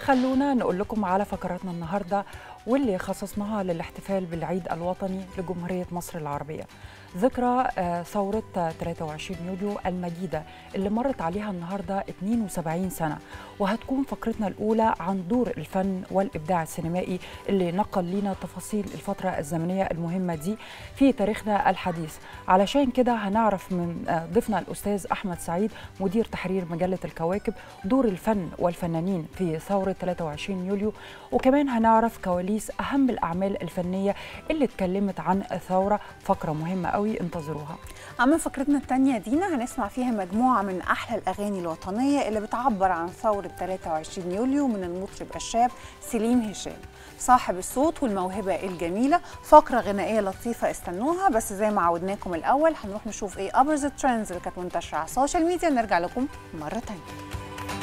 خلونا نقول لكم على فقراتنا النهارده واللي خصصناها للاحتفال بالعيد الوطني لجمهورية مصر العربية ذكرى آه، ثورة آه، 23 يوليو المجيدة اللي مرت عليها النهاردة 72 سنة وهتكون فقرتنا الأولى عن دور الفن والإبداع السينمائي اللي نقل لنا تفاصيل الفترة الزمنية المهمة دي في تاريخنا الحديث علشان كده هنعرف من آه، ضيفنا الأستاذ أحمد سعيد مدير تحرير مجلة الكواكب دور الفن والفنانين في ثورة 23 يوليو وكمان هنعرف كواليس أهم الأعمال الفنية اللي اتكلمت عن الثورة فقرة مهمة قوي انتظروها أما فقرتنا التانية دينا هنسمع فيها مجموعة من أحلى الأغاني الوطنية اللي بتعبر عن ثورة 23 يوليو من المطرب الشاب سليم هشام صاحب الصوت والموهبة الجميلة فقرة غنائية لطيفة استنوها بس زي ما عودناكم الأول هنروح نشوف إيه أبرز الترندز اللي كانت منتشرة على السوشيال ميديا نرجع لكم مرة تانية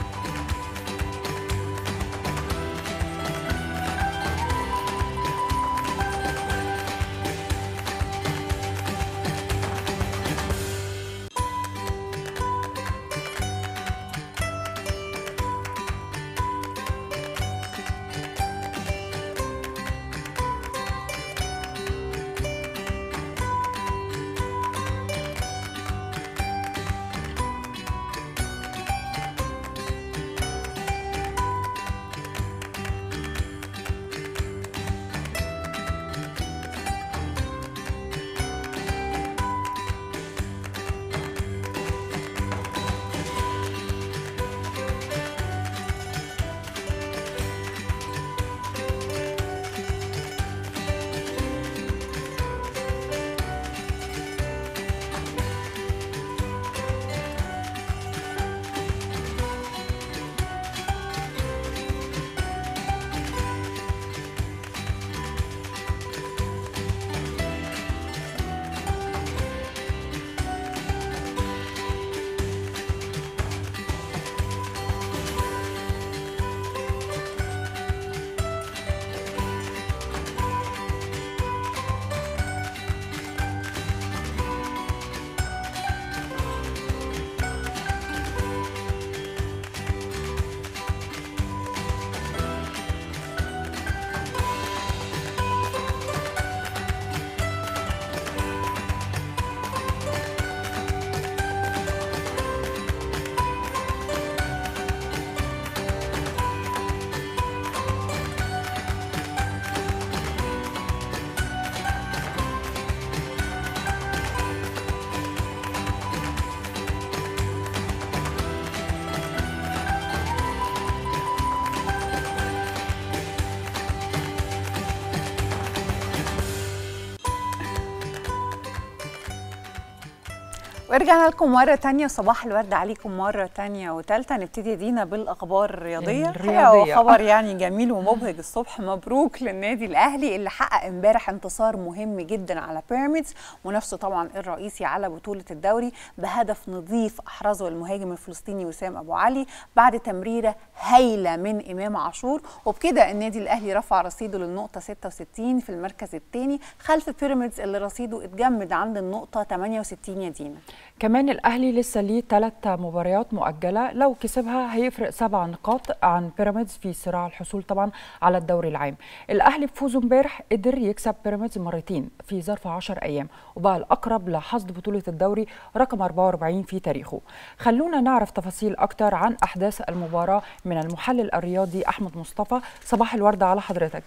ورجعنا لكم مرة تانية صباح الورد عليكم مرة تانية وتالتة نبتدي دينا بالأخبار الرياضية الرياضية. خبر يعني جميل ومبهج الصبح مبروك للنادي الأهلي اللي حقق امبارح انتصار مهم جدا على بيراميدز منافسه طبعا الرئيسي على بطولة الدوري بهدف نظيف أحرزه المهاجم الفلسطيني وسام أبو علي بعد تمريرة هايلة من إمام عاشور وبكده النادي الأهلي رفع رصيده للنقطة 66 في المركز الثاني خلف بيراميدز اللي رصيده اتجمد عند النقطة 68 يا دينا كمان الأهلي لسه ليه ثلاث مباريات مؤجلة لو كسبها هيفرق سبع نقاط عن بيراميدز في صراع الحصول طبعا على الدوري العام الأهلي بفوزه امبارح قدر يكسب بيراميدز مرتين في ظرف 10 أيام وبقى الأقرب لحصد بطولة الدوري رقم 44 في تاريخه خلونا نعرف تفاصيل أكتر عن أحداث المباراة من المحلل الرياضي أحمد مصطفى صباح الورد على حضرتك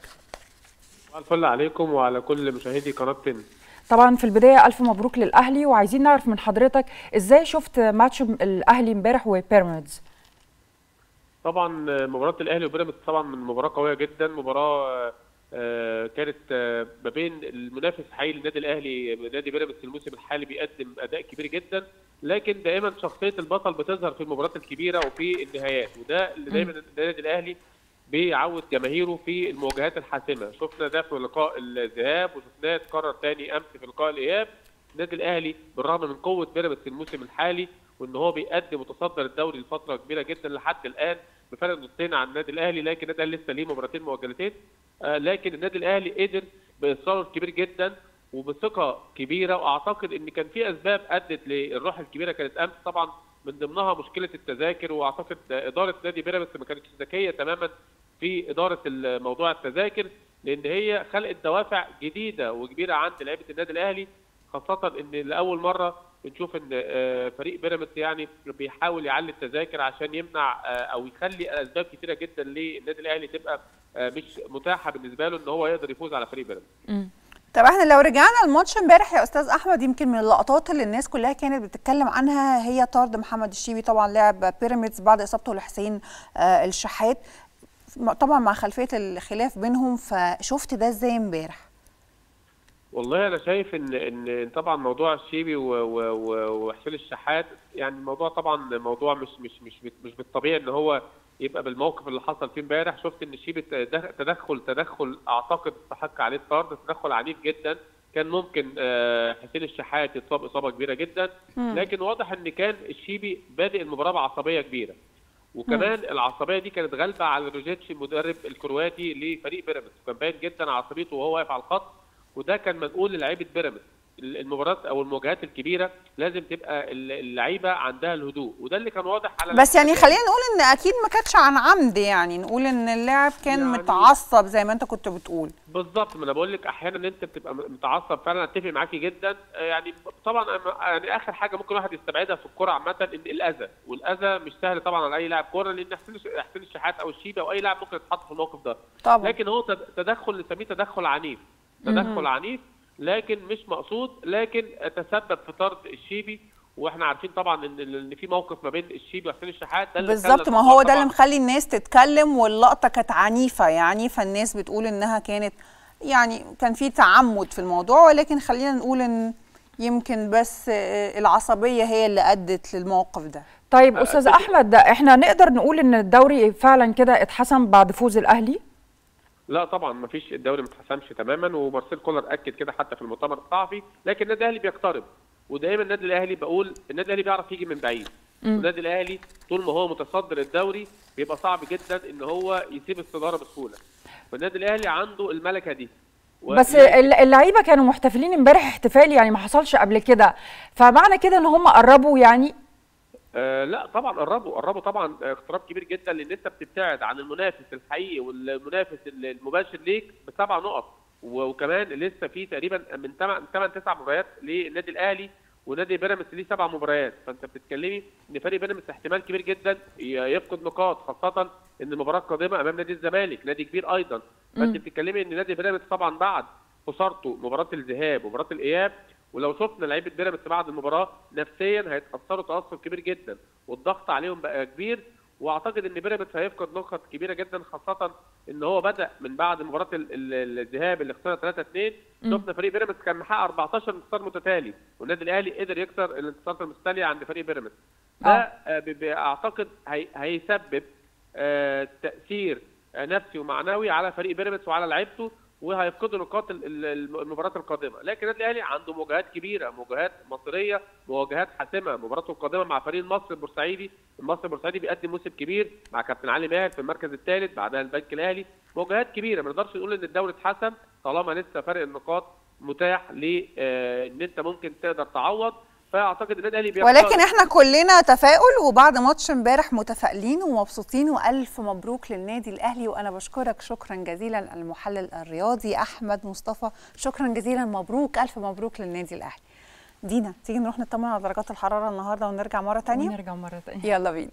الفل عليكم وعلى كل مشاهدي قناه بن طبعا في البدايه الف مبروك للاهلي وعايزين نعرف من حضرتك ازاي شفت ماتش الاهلي امبارح وبيراميدز طبعا مباراه الاهلي وبيراميدز طبعا من مباراه قويه جدا مباراه آه، كانت آه، ما بين المنافس حي للنادي الاهلي نادي بيراميدز الموسم الحالي بيقدم اداء كبير جدا لكن دائما شخصيه البطل بتظهر في المباريات الكبيره وفي النهايات وده اللي دايما النادي الاهلي بيعود جماهيره في المواجهات الحاسمه شفنا ده في لقاء الذهاب وشفناه اتكرر تاني امس في لقاء الاياب النادي الاهلي بالرغم من قوه بيراميدز الموسم الحالي وان هو بيقدم وتصدر الدوري لفتره كبيره جدا لحد الان بفرق نقطتين عن النادي الاهلي لكن النادي الاهلي لسه ليه مباراتين مؤجلتين آه لكن النادي الاهلي قدر باصرار كبير جدا وبثقه كبيره واعتقد ان كان في اسباب ادت للروح الكبيره كانت امس طبعا من ضمنها مشكله التذاكر واعتقد اداره نادي بيراميدز ما كانتش ذكيه تماما في اداره موضوع التذاكر لان هي خلقت دوافع جديده وكبيره عند لعيبه النادي الاهلي خاصه ان لاول مره بنشوف ان فريق بيراميدز يعني بيحاول يعلي التذاكر عشان يمنع او يخلي اسباب كثيره جدا للنادي الاهلي تبقى مش متاحه بالنسبه له ان هو يقدر يفوز على فريق بيراميدز. طب احنا لو رجعنا الماتش امبارح يا استاذ احمد يمكن من اللقطات اللي الناس كلها كانت بتتكلم عنها هي طرد محمد الشيبي طبعا لاعب بيراميدز بعد اصابته لحسين آه الشحات طبعا مع خلفيه الخلاف بينهم فشفت ده ازاي امبارح؟ والله انا شايف ان ان طبعا موضوع الشيبي وحسين الشحات يعني الموضوع طبعا موضوع مش مش مش مش بالطبيعي ان هو يبقى بالموقف اللي حصل فيه امبارح شفت ان الشيبي تدخل تدخل اعتقد استحق عليه الطرد تدخل عنيف جدا كان ممكن حسين الشحات يتصاب اصابه كبيره جدا لكن واضح ان كان الشيبي بادئ المباراه بعصبيه كبيره وكمان م. العصبيه دي كانت غالبه على روجيتش المدرب الكرواتي لفريق بيراميدز وكان باين جدا عصبيته وهو واقف على الخط وده كان منقول للعيبه بيراميدز المباريات او المواجهات الكبيره لازم تبقى اللعيبه عندها الهدوء وده اللي كان واضح على بس يعني خلينا نقول ان اكيد ما كانتش عن عمد يعني نقول ان اللاعب كان يعني متعصب زي ما انت كنت بتقول بالظبط ما انا بقول لك احيانا انت بتبقى متعصب فعلا اتفق معاكي جدا يعني طبعا يعني اخر حاجه ممكن الواحد يستبعدها في الكوره عامه ان الاذى والاذى مش سهل طبعا على اي لاعب كوره لان حسين حسين الشحات او الشيبه او اي لاعب ممكن يتحط في الموقف ده طبعا. لكن هو تدخل نسميه تدخل عنيف تدخل عنيف لكن مش مقصود لكن تسبب في طرد الشيبي واحنا عارفين طبعا ان ان في موقف ما بين الشيبي وحسين الشحات ده بالظبط ما هو ده اللي مخلي الناس تتكلم واللقطه كانت عنيفه يعني فالناس بتقول انها كانت يعني كان في تعمد في الموضوع ولكن خلينا نقول ان يمكن بس العصبيه هي اللي ادت للموقف ده طيب استاذ احمد احنا نقدر نقول ان الدوري فعلا كده اتحسم بعد فوز الاهلي لا طبعا ما فيش الدوري ما اتحسمش تماما ومارسيل كولر اكد كده حتى في المؤتمر الصحفي لكن النادي الاهلي بيقترب ودايما النادي الاهلي بقول النادي الاهلي بيعرف يجي من بعيد النادي الاهلي طول ما هو متصدر الدوري بيبقى صعب جدا ان هو يسيب الصداره بسهوله والنادي الاهلي عنده الملكه دي بس اللعيبه كانوا محتفلين امبارح احتفال يعني ما حصلش قبل كده فمعنى كده ان هم قربوا يعني آه لا طبعا قربوا قربوا طبعا اقتراب كبير جدا لان انت بتبتعد عن المنافس الحقيقي والمنافس المباشر ليك بسبع نقط وكمان لسه في تقريبا من 8 8 9 مباريات للنادي الاهلي ونادي بيراميدز ليه سبع مباريات فانت بتتكلمي ان فريق بيراميدز احتمال كبير جدا يفقد نقاط خاصه ان المباراه القادمه امام نادي الزمالك نادي كبير ايضا فانت بتتكلمي ان نادي بيراميدز طبعا بعد خسارته مباراه الذهاب ومباراه الاياب ولو شفنا لعيبه بيراميدز بعد المباراه نفسيا هيتاثروا تاثر كبير جدا والضغط عليهم بقى كبير واعتقد ان بيراميدز هيفقد نقط كبيره جدا خاصه ان هو بدا من بعد مباراه الذهاب اللي خسرها 3 2 شفنا فريق بيراميدز كان محقق 14 انتصار متتالي والنادي الاهلي قدر يكسر الانتصارات المتتاليه عند فريق بيراميدز ده اعتقد هي هيسبب تاثير نفسي ومعنوي على فريق بيراميدز وعلى لعيبته وهيفقدوا نقاط المباراه القادمه لكن النادي الاهلي عنده مواجهات كبيره مواجهات مصريه مواجهات حاسمه مباراته القادمه مع فريق المصري البورسعيدي المصري البورسعيدي بيقدم موسم كبير مع كابتن علي ماهر في المركز الثالث بعدها البنك الاهلي مواجهات كبيره ما نقدرش نقول ان الدوري اتحسم طالما لسه فرق النقاط متاح ل ان انت ممكن تقدر تعوض فاعتقد النادي الاهلي ولكن احنا كلنا تفاؤل وبعد ماتش امبارح متفائلين ومبسوطين والف مبروك للنادي الاهلي وانا بشكرك شكرا جزيلا المحلل الرياضي احمد مصطفى شكرا جزيلا مبروك الف مبروك للنادي الاهلي دينا تيجي نروح نطمن على درجات الحراره النهارده ونرجع مره ثانيه ونرجع مره ثانيه يلا بينا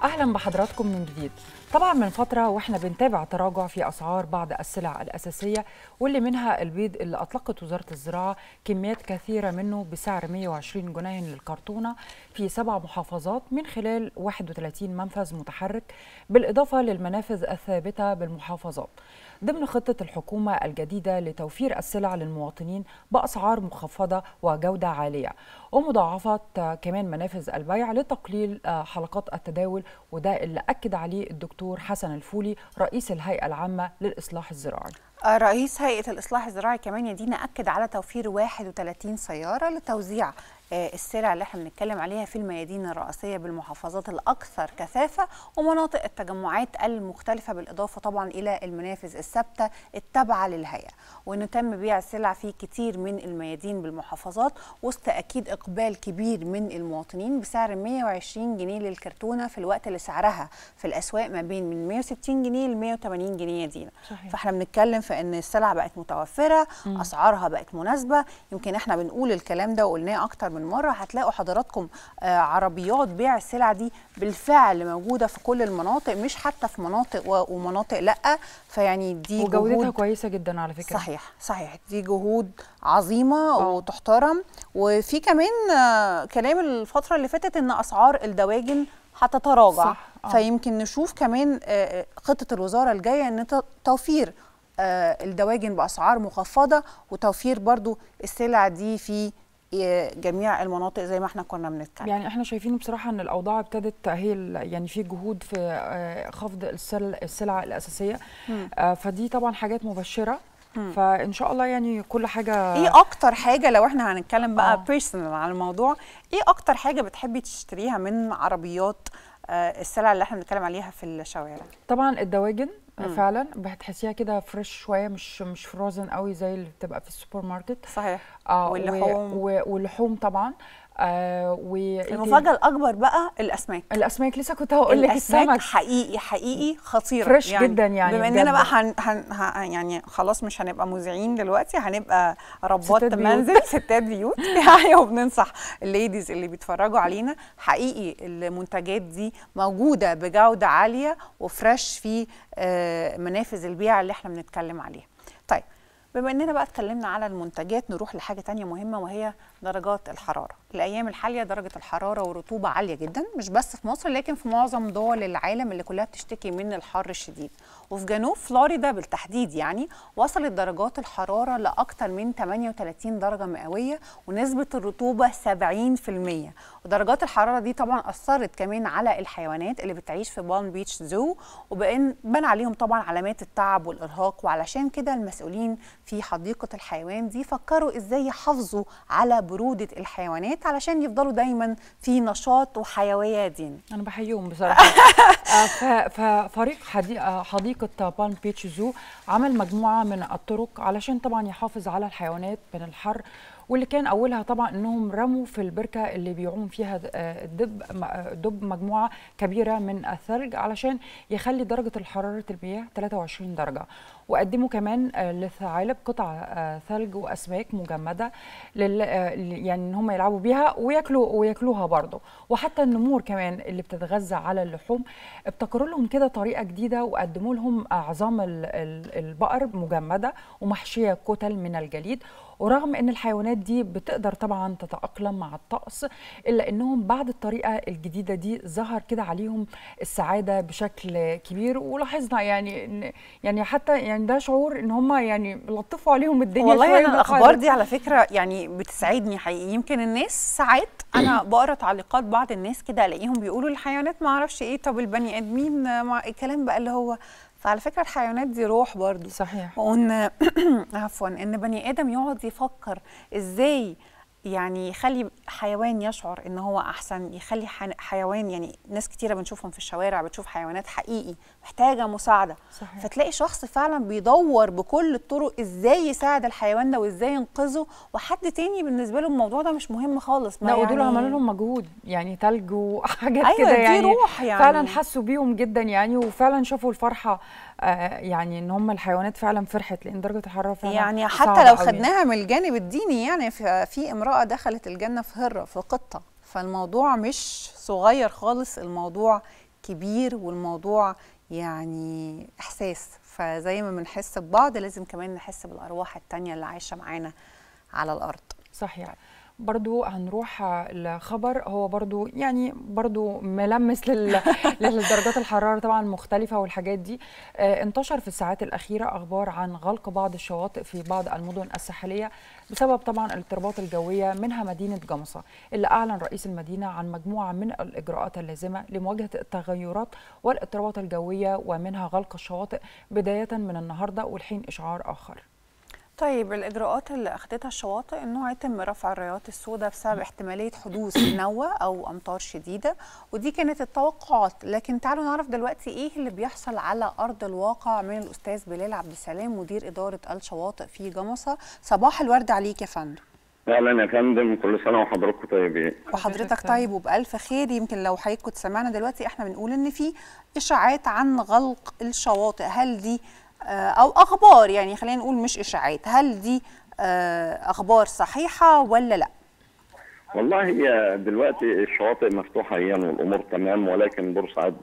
اهلا بحضراتكم من جديد طبعا من فتره واحنا بنتابع تراجع في اسعار بعض السلع الاساسيه واللي منها البيض اللي اطلقت وزاره الزراعه كميات كثيره منه بسعر 120 جنيه للكرتونه في سبع محافظات من خلال 31 منفذ متحرك بالاضافه للمنافذ الثابته بالمحافظات ضمن خطة الحكومة الجديدة لتوفير السلع للمواطنين بأسعار مخفضة وجودة عالية ومضاعفة كمان منافذ البيع لتقليل حلقات التداول وده اللي أكد عليه الدكتور حسن الفولي رئيس الهيئة العامة للإصلاح الزراعي رئيس هيئة الإصلاح الزراعي كمان يدينا أكد على توفير 31 سيارة لتوزيع السلع اللي احنا بنتكلم عليها في الميادين الرئيسيه بالمحافظات الاكثر كثافه ومناطق التجمعات المختلفه بالاضافه طبعا الى المنافذ الثابته التابعه للهيئه وان تم بيع السلع في كتير من الميادين بالمحافظات وسط اكيد اقبال كبير من المواطنين بسعر 120 جنيه للكرتونه في الوقت اللي سعرها في الاسواق ما بين من 160 جنيه ل 180 جنيه دينا صحيح. فاحنا بنتكلم في ان السلع بقت متوفره مم. اسعارها بقت مناسبه يمكن احنا بنقول الكلام ده وقلناه اكتر من مره هتلاقوا حضراتكم آه عربيات بيع السلع دي بالفعل موجوده في كل المناطق مش حتى في مناطق و- ومناطق لا فيعني دي وجودتها جهود كويسة جدا على فكرة صحيح صحيح دي جهود عظيمه آه. وتحترم وفي كمان آه كلام الفتره اللي فاتت ان اسعار الدواجن هتتراجع صح، آه. فيمكن نشوف كمان آه، آه، خطه الوزاره الجايه ان ت- توفير آه، الدواجن باسعار مخفضه وتوفير برضو السلع دي في آه، جميع المناطق زي ما احنا كنا بنتكلم يعني احنا شايفين بصراحه ان الاوضاع ابتدت هي ال- يعني في جهود في آه، خفض السل- السلع الاساسيه مم. آه، فدي طبعا حاجات مبشره مم. فان شاء الله يعني كل حاجه ايه اكتر حاجه لو احنا هنتكلم بقى آه. بيرسونال عن الموضوع ايه اكتر حاجه بتحبي تشتريها من عربيات آه، السلع اللي احنا بنتكلم عليها في الشوارع طبعا الدواجن آه، مم. فعلا بتحسيها كده فريش شويه مش مش فروزن قوي زي اللي بتبقى في السوبر ماركت صحيح اه واللحوم. و- و- واللحوم طبعا آه و المفاجاه الاكبر بقى الاسماك الاسماك لسه كنت هقول لك الاسماك السمك حقيقي حقيقي خطيره فريش جدا يعني بما اننا بجد. بقى هن هن ه- يعني خلاص مش هنبقى مذيعين دلوقتي هنبقى ربات ستات بيوت. منزل ستات بيوت يعني وبننصح الليديز اللي بيتفرجوا علينا حقيقي المنتجات دي موجوده بجوده عاليه وفريش في آه، منافذ البيع اللي احنا بنتكلم عليها طيب بما اننا بقى اتكلمنا على المنتجات نروح لحاجه تانية مهمه وهي درجات الحراره الايام الحاليه درجه الحراره والرطوبه عاليه جدا مش بس في مصر لكن في معظم دول العالم اللي كلها بتشتكي من الحر الشديد وفي جنوب فلوريدا بالتحديد يعني وصلت درجات الحراره لاكثر من 38 درجه مئويه ونسبه الرطوبه 70% ودرجات الحراره دي طبعا اثرت كمان على الحيوانات اللي بتعيش في بالم بيتش زو وبان بان عليهم طبعا علامات التعب والارهاق وعلشان كده المسؤولين في حديقه الحيوان دي فكروا ازاي يحافظوا على بروده الحيوانات علشان يفضلوا دايما في نشاط وحيويه دين انا بحييهم بصراحه آه، ف- ففريق حدي- آه، حديقه بالم بيتش زو عمل مجموعه من الطرق علشان طبعا يحافظ على الحيوانات من الحر واللي كان اولها طبعا انهم رموا في البركه اللي بيعوم فيها آه، الدب م- آه، دب مجموعه كبيره من الثلج علشان يخلي درجه حراره المياه 23 درجه وقدموا كمان آه، للثعالب قطع آه، ثلج واسماك مجمده لل آه، ل- يعني ان هم يلعبوا بيها وياكلوا وياكلوها برضه وحتى النمور كمان اللي بتتغذى على اللحوم ابتكروا لهم كده طريقه جديده وقدموا لهم عظام ال- ال- البقر مجمده ومحشيه كتل من الجليد ورغم ان الحيوانات دي بتقدر طبعا تتاقلم مع الطقس الا انهم بعد الطريقه الجديده دي ظهر كده عليهم السعاده بشكل كبير ولاحظنا يعني إن يعني حتى يعني ده شعور ان هم يعني لطفوا عليهم الدنيا والله شوية انا وده الاخبار خالص. دي على فكره يعني بتسعدني حقيقي يمكن الناس ساعات انا بقرا تعليقات بعض الناس كده الاقيهم بيقولوا الحيوانات ما اعرفش ايه طب البني ادمين مع الكلام بقى اللي هو فعلى فكره الحيوانات دي روح برضو صحيح وان عفوا ان بني ادم يقعد يفكر ازاي يعني يخلي حيوان يشعر ان هو احسن يخلي حن- حيوان يعني ناس كتيره بنشوفهم في الشوارع بتشوف حيوانات حقيقي محتاجه مساعده صحيح فتلاقي شخص فعلا بيدور بكل الطرق ازاي يساعد الحيوان ده وازاي ينقذه وحد تاني بالنسبه له الموضوع ده مش مهم خالص ما لا ودول يعني عملوا لهم مجهود يعني تلج وحاجات أيوة، كده دي يعني روح يعني. فعلا حسوا بيهم جدا يعني وفعلا شافوا الفرحه آه يعني ان هم الحيوانات فعلا فرحت لان درجه الحراره فعلا يعني صعبة حتى لو قوي. خدناها من الجانب الديني يعني في, في امراه دخلت الجنه في هره في قطه فالموضوع مش صغير خالص الموضوع كبير والموضوع يعني احساس فزي ما بنحس ببعض لازم كمان نحس بالارواح التانية اللي عايشه معانا على الارض صحيح برضو هنروح لخبر هو برضو يعني برضو ملمس لل... للدرجات الحرارة طبعا مختلفة والحاجات دي آه انتشر في الساعات الأخيرة أخبار عن غلق بعض الشواطئ في بعض المدن الساحلية بسبب طبعا الاضطرابات الجوية منها مدينة جمصة اللي أعلن رئيس المدينة عن مجموعة من الإجراءات اللازمة لمواجهة التغيرات والاضطرابات الجوية ومنها غلق الشواطئ بداية من النهاردة والحين إشعار آخر طيب الإجراءات اللي أخدتها الشواطئ إنه هيتم رفع الرايات السوداء بسبب احتمالية حدوث نوة أو أمطار شديدة ودي كانت التوقعات لكن تعالوا نعرف دلوقتي إيه اللي بيحصل على أرض الواقع من الأستاذ بلال عبد السلام مدير إدارة الشواطئ في جمصة صباح الورد عليك يا فندم اهلا يا فندم كل سنه وحضراتكم طيبين وحضرتك طيب وبألف خير يمكن لو حضرتك كنت سمعنا دلوقتي احنا بنقول ان في اشاعات عن غلق الشواطئ هل دي او اخبار يعني خلينا نقول مش اشاعات هل دي اخبار صحيحه ولا لا والله هي دلوقتي الشواطئ مفتوحه هي والامور تمام ولكن بورسعيد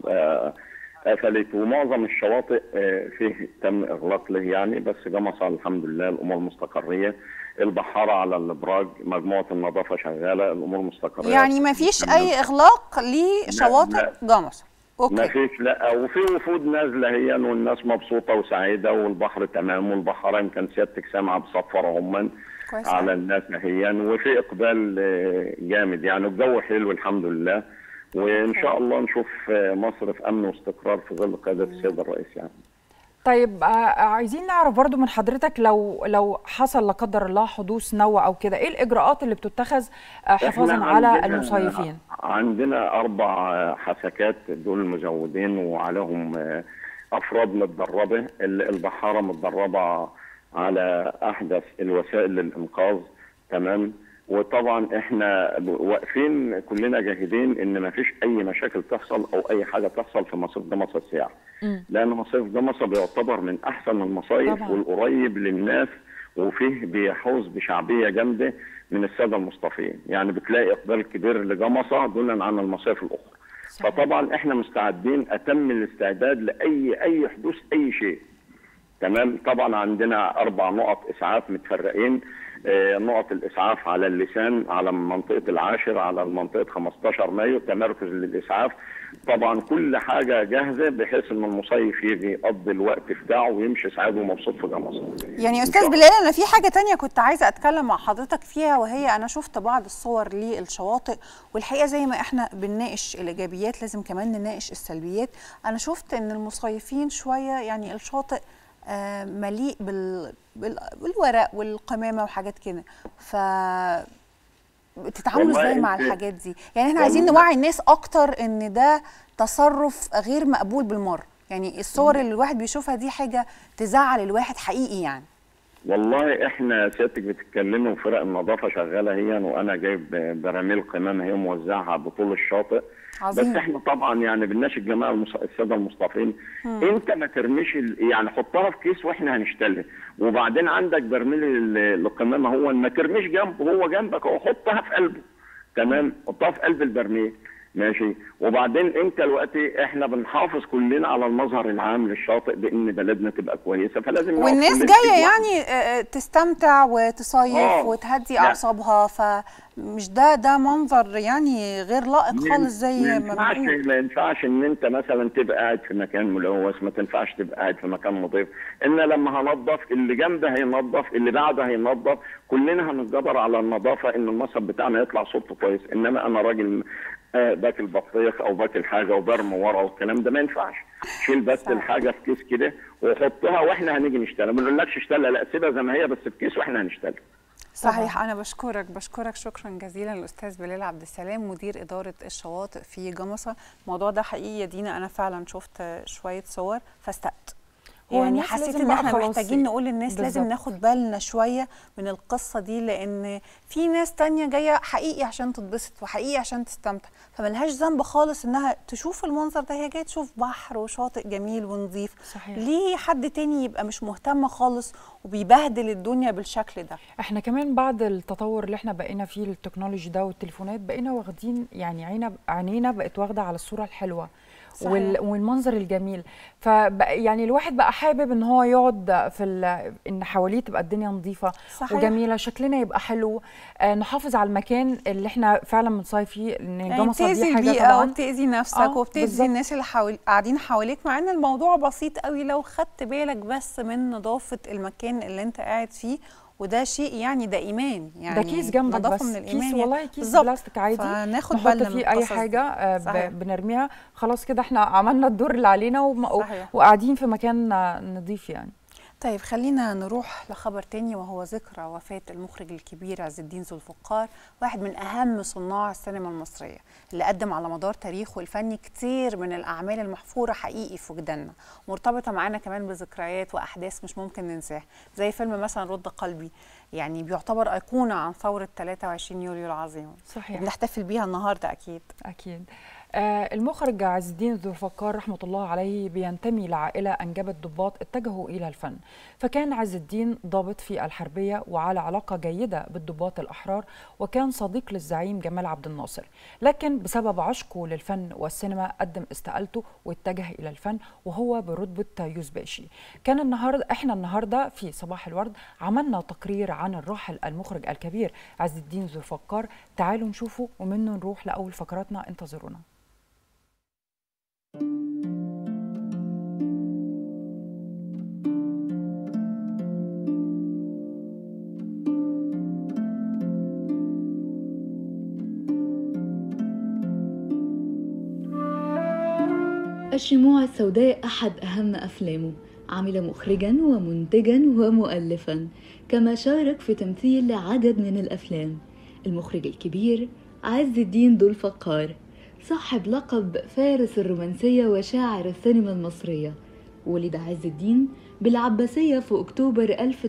قفلت ومعظم الشواطئ فيه تم اغلاق له يعني بس جمصة الحمد لله الامور مستقريه البحاره على الابراج مجموعه النظافه شغاله الامور مستقريه يعني ما فيش اي اغلاق لشواطئ جمصة اوكي ما فيش لا وفي وفود نازله هي والناس مبسوطه وسعيده والبحر تمام والبحاره يمكن سيادتك سامعه بصفر عمان على الناس هي وفي اقبال جامد يعني الجو حلو الحمد لله وان شاء الله نشوف مصر في امن واستقرار في ظل قياده السيد الرئيس يعني طيب عايزين نعرف برضو من حضرتك لو لو حصل لا قدر الله حدوث نوة او كده ايه الاجراءات اللي بتتخذ حفاظا على المصيفين عندنا اربع حسكات دول المزودين وعليهم افراد متدربه البحاره متدربه على احدث الوسائل للانقاذ تمام وطبعا احنا واقفين كلنا جاهدين ان ما فيش اي مشاكل تحصل او اي حاجه تحصل في مصيف جمصه السياحه لان مصيف جمصه بيعتبر من احسن المصايف طبعا. والقريب للناس وفيه بيحوز بشعبيه جامده من الساده المصطفين يعني بتلاقي اقبال كبير لجمصه دولا عن المصايف الاخرى صحيح. فطبعا احنا مستعدين اتم الاستعداد لاي اي حدوث اي شيء تمام طبعا عندنا اربع نقط اسعاف متفرقين نقط الاسعاف على اللسان على منطقه العاشر على منطقه 15 مايو تمركز للاسعاف طبعا كل حاجه جاهزه بحيث ان المصيف يجي يقضي الوقت بتاعه ويمشي سعيد ومبسوط في جمصة يعني استاذ بلال انا في حاجه تانية كنت عايزه اتكلم مع حضرتك فيها وهي انا شفت بعض الصور للشواطئ والحقيقه زي ما احنا بنناقش الايجابيات لازم كمان نناقش السلبيات انا شفت ان المصيفين شويه يعني الشاطئ آه مليء بال... بال... بالورق والقمامه وحاجات كده ف بتتعاملوا ازاي مع الحاجات دي يعني احنا عايزين نوعي الناس اكتر ان ده تصرف غير مقبول بالمره يعني الصور اللي الواحد بيشوفها دي حاجه تزعل الواحد حقيقي يعني والله احنا سيادتك بتتكلمي وفرق النظافه شغاله هي وانا جايب براميل قمامه هي موزعها بطول الشاطئ عظيم. بس احنا طبعا يعني بنناشد جماعه المص... الساده المصطفين مم. انت ما ترميش ال... يعني حطها في كيس واحنا هنشتغل وبعدين عندك برميل القمامه هو ما ترميش جنبه هو جنبك هو حطها في قلبه تمام حطها في قلب البرميل ماشي وبعدين انت دلوقتي احنا بنحافظ كلنا على المظهر العام للشاطئ بان بلدنا تبقى كويسه فلازم والناس جايه يعني تستمتع وتصيف آه. وتهدي اعصابها فمش ده ده منظر يعني غير لائق خالص زي ما ينفعش ما ينفعش ان انت مثلا تبقى قاعد في مكان ملوث ما تنفعش تبقى قاعد في مكان نظيف ان لما هنظف اللي جنبه هينظف اللي بعده هينظف كلنا هنتجبر على النظافه ان المصب بتاعنا يطلع صوته كويس انما انا راجل باكل بطيخ او باكل حاجه وبرمي ورا والكلام ده ما ينفعش شيل بس صح. الحاجه في كيس كده وحطها واحنا هنيجي نشتغل ما بنقولكش اشتغل لا سيبها زي ما هي بس في كيس واحنا هنشتغل صحيح انا بشكرك بشكرك شكرا جزيلا الاستاذ بلال عبد السلام مدير اداره الشواطئ في جمصه الموضوع ده حقيقي يا دينا انا فعلا شفت شويه صور فاستقت هو يعني الناس حسيت لازم ان بقى احنا خلاص محتاجين نقول للناس لازم بالظبط. ناخد بالنا شويه من القصه دي لان في ناس تانية جايه حقيقي عشان تتبسط وحقيقي عشان تستمتع فملهاش ذنب خالص انها تشوف المنظر ده هي جايه تشوف بحر وشاطئ جميل ونظيف صحيح. ليه حد تاني يبقى مش مهتم خالص وبيبهدل الدنيا بالشكل ده احنا كمان بعد التطور اللي احنا بقينا فيه التكنولوجي ده والتليفونات بقينا واخدين يعني عينا عينينا بقت واخده على الصوره الحلوه صحيح. وال والمنظر الجميل فبقى يعني الواحد بقى حابب ان هو يقعد في ال- ان حواليه تبقى الدنيا نظيفه صحيح. وجميله شكلنا يبقى حلو آه نحافظ على المكان اللي احنا فعلا بنصيف فيه ان يعني الجمصه بتأذي دي حاجه البيئة طبعا وبتأذي نفسك آه، وبتأذي بالظبط. الناس اللي حوالي قاعدين حواليك مع ان الموضوع بسيط قوي لو خدت بالك بس من نظافة المكان اللي انت قاعد فيه وده شيء يعني ده ايمان يعني ده كيس جنبك نظافة بس من كيس الايمان والله يعني. كيس بالظبط. بلاستيك عادي فناخد نحط بالنا من فيه اي القصص دي. حاجه آه، ب- صحيح. بنرميها خلاص كده احنا عملنا الدور اللي علينا وم- صحيح. وقاعدين في مكان آه، نظيف يعني طيب خلينا نروح لخبر تاني وهو ذكرى وفاة المخرج الكبير عز الدين ذو الفقار واحد من أهم صناع السينما المصرية اللي قدم على مدار تاريخه الفني كتير من الأعمال المحفورة حقيقي في وجداننا مرتبطة معانا كمان بذكريات وأحداث مش ممكن ننساها زي فيلم مثلا رد قلبي يعني بيعتبر أيقونة عن ثورة 23 يوليو العظيمة صحيح بنحتفل بيها النهاردة أكيد أكيد آه المخرج عز الدين ذو الفقار رحمة الله عليه بينتمي لعائلة أنجبت ضباط اتجهوا إلى الفن فكان عز الدين ضابط في الحربية وعلى علاقة جيدة بالضباط الأحرار وكان صديق للزعيم جمال عبد الناصر لكن بسبب عشقه للفن والسينما قدم استقالته واتجه إلى الفن وهو برتبة يوزباشي كان النهاردة إحنا النهاردة في صباح الورد عملنا تقرير عن الراحل المخرج الكبير عز الدين ذو الفقار تعالوا نشوفه ومنه نروح لأول فقراتنا انتظرونا الشموع السوداء أحد أهم أفلامه عمل مخرجا ومنتجا ومؤلفا كما شارك في تمثيل عدد من الأفلام المخرج الكبير عز الدين ذو الفقار صاحب لقب فارس الرومانسية وشاعر السينما المصرية ولد عز الدين بالعباسية في أكتوبر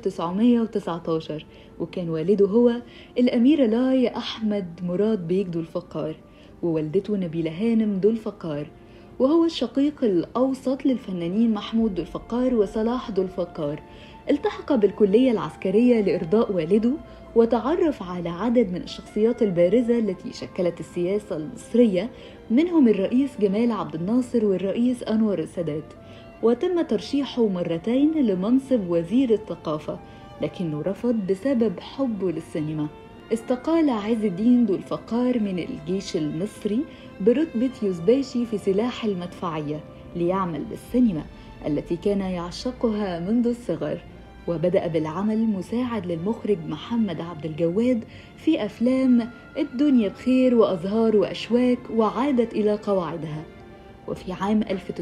1919 وكان والده هو الأمير لاي أحمد مراد بيك ذو الفقار ووالدته نبيلة هانم ذو الفقار وهو الشقيق الأوسط للفنانين محمود ذو الفقار وصلاح ذو الفقار التحق بالكلية العسكرية لإرضاء والده وتعرف على عدد من الشخصيات البارزة التي شكلت السياسة المصرية منهم الرئيس جمال عبد الناصر والرئيس أنور السادات وتم ترشيحه مرتين لمنصب وزير الثقافة لكنه رفض بسبب حبه للسينما استقال عز الدين ذو الفقار من الجيش المصري برتبة يوزباشي في سلاح المدفعية ليعمل بالسينما التي كان يعشقها منذ الصغر وبدأ بالعمل مساعد للمخرج محمد عبد الجواد في أفلام الدنيا بخير وأزهار وأشواك وعادت إلى قواعدها وفي عام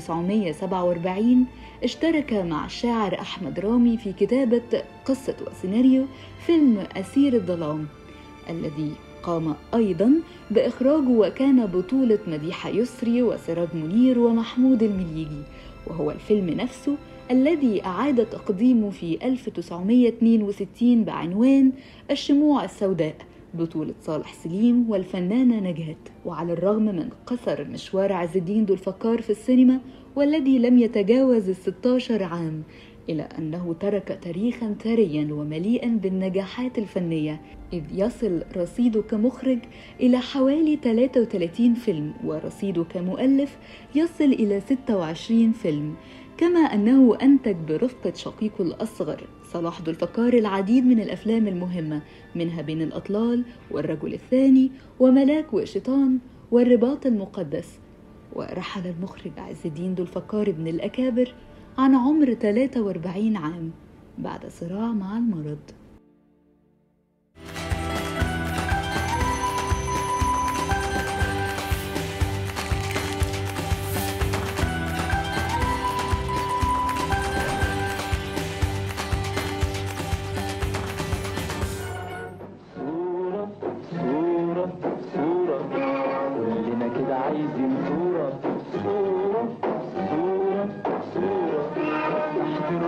1947 اشترك مع الشاعر أحمد رامي في كتابة قصة وسيناريو فيلم أسير الظلام الذي قام أيضا بإخراجه وكان بطولة مديحة يسري وسراج منير ومحمود المليجي وهو الفيلم نفسه الذي أعاد تقديمه في 1962 بعنوان الشموع السوداء بطولة صالح سليم والفنانة نجاة وعلى الرغم من قصر مشوار عز الدين ذو الفقار في السينما والذي لم يتجاوز الستاشر عام إلى أنه ترك تاريخا ثريا ومليئا بالنجاحات الفنية إذ يصل رصيده كمخرج إلى حوالي 33 فيلم ورصيده كمؤلف يصل إلى 26 فيلم كما أنه أنتج برفقة شقيقه الأصغر صلاح ذو الفقار العديد من الأفلام المهمة منها بين الأطلال والرجل الثاني وملاك وشيطان والرباط المقدس ورحل المخرج عز الدين ذو الفقار ابن الأكابر عن عمر 43 عام بعد صراع مع المرض صورة صورة صورة كلنا كده عايزين صورة صورة صورة صورة تحت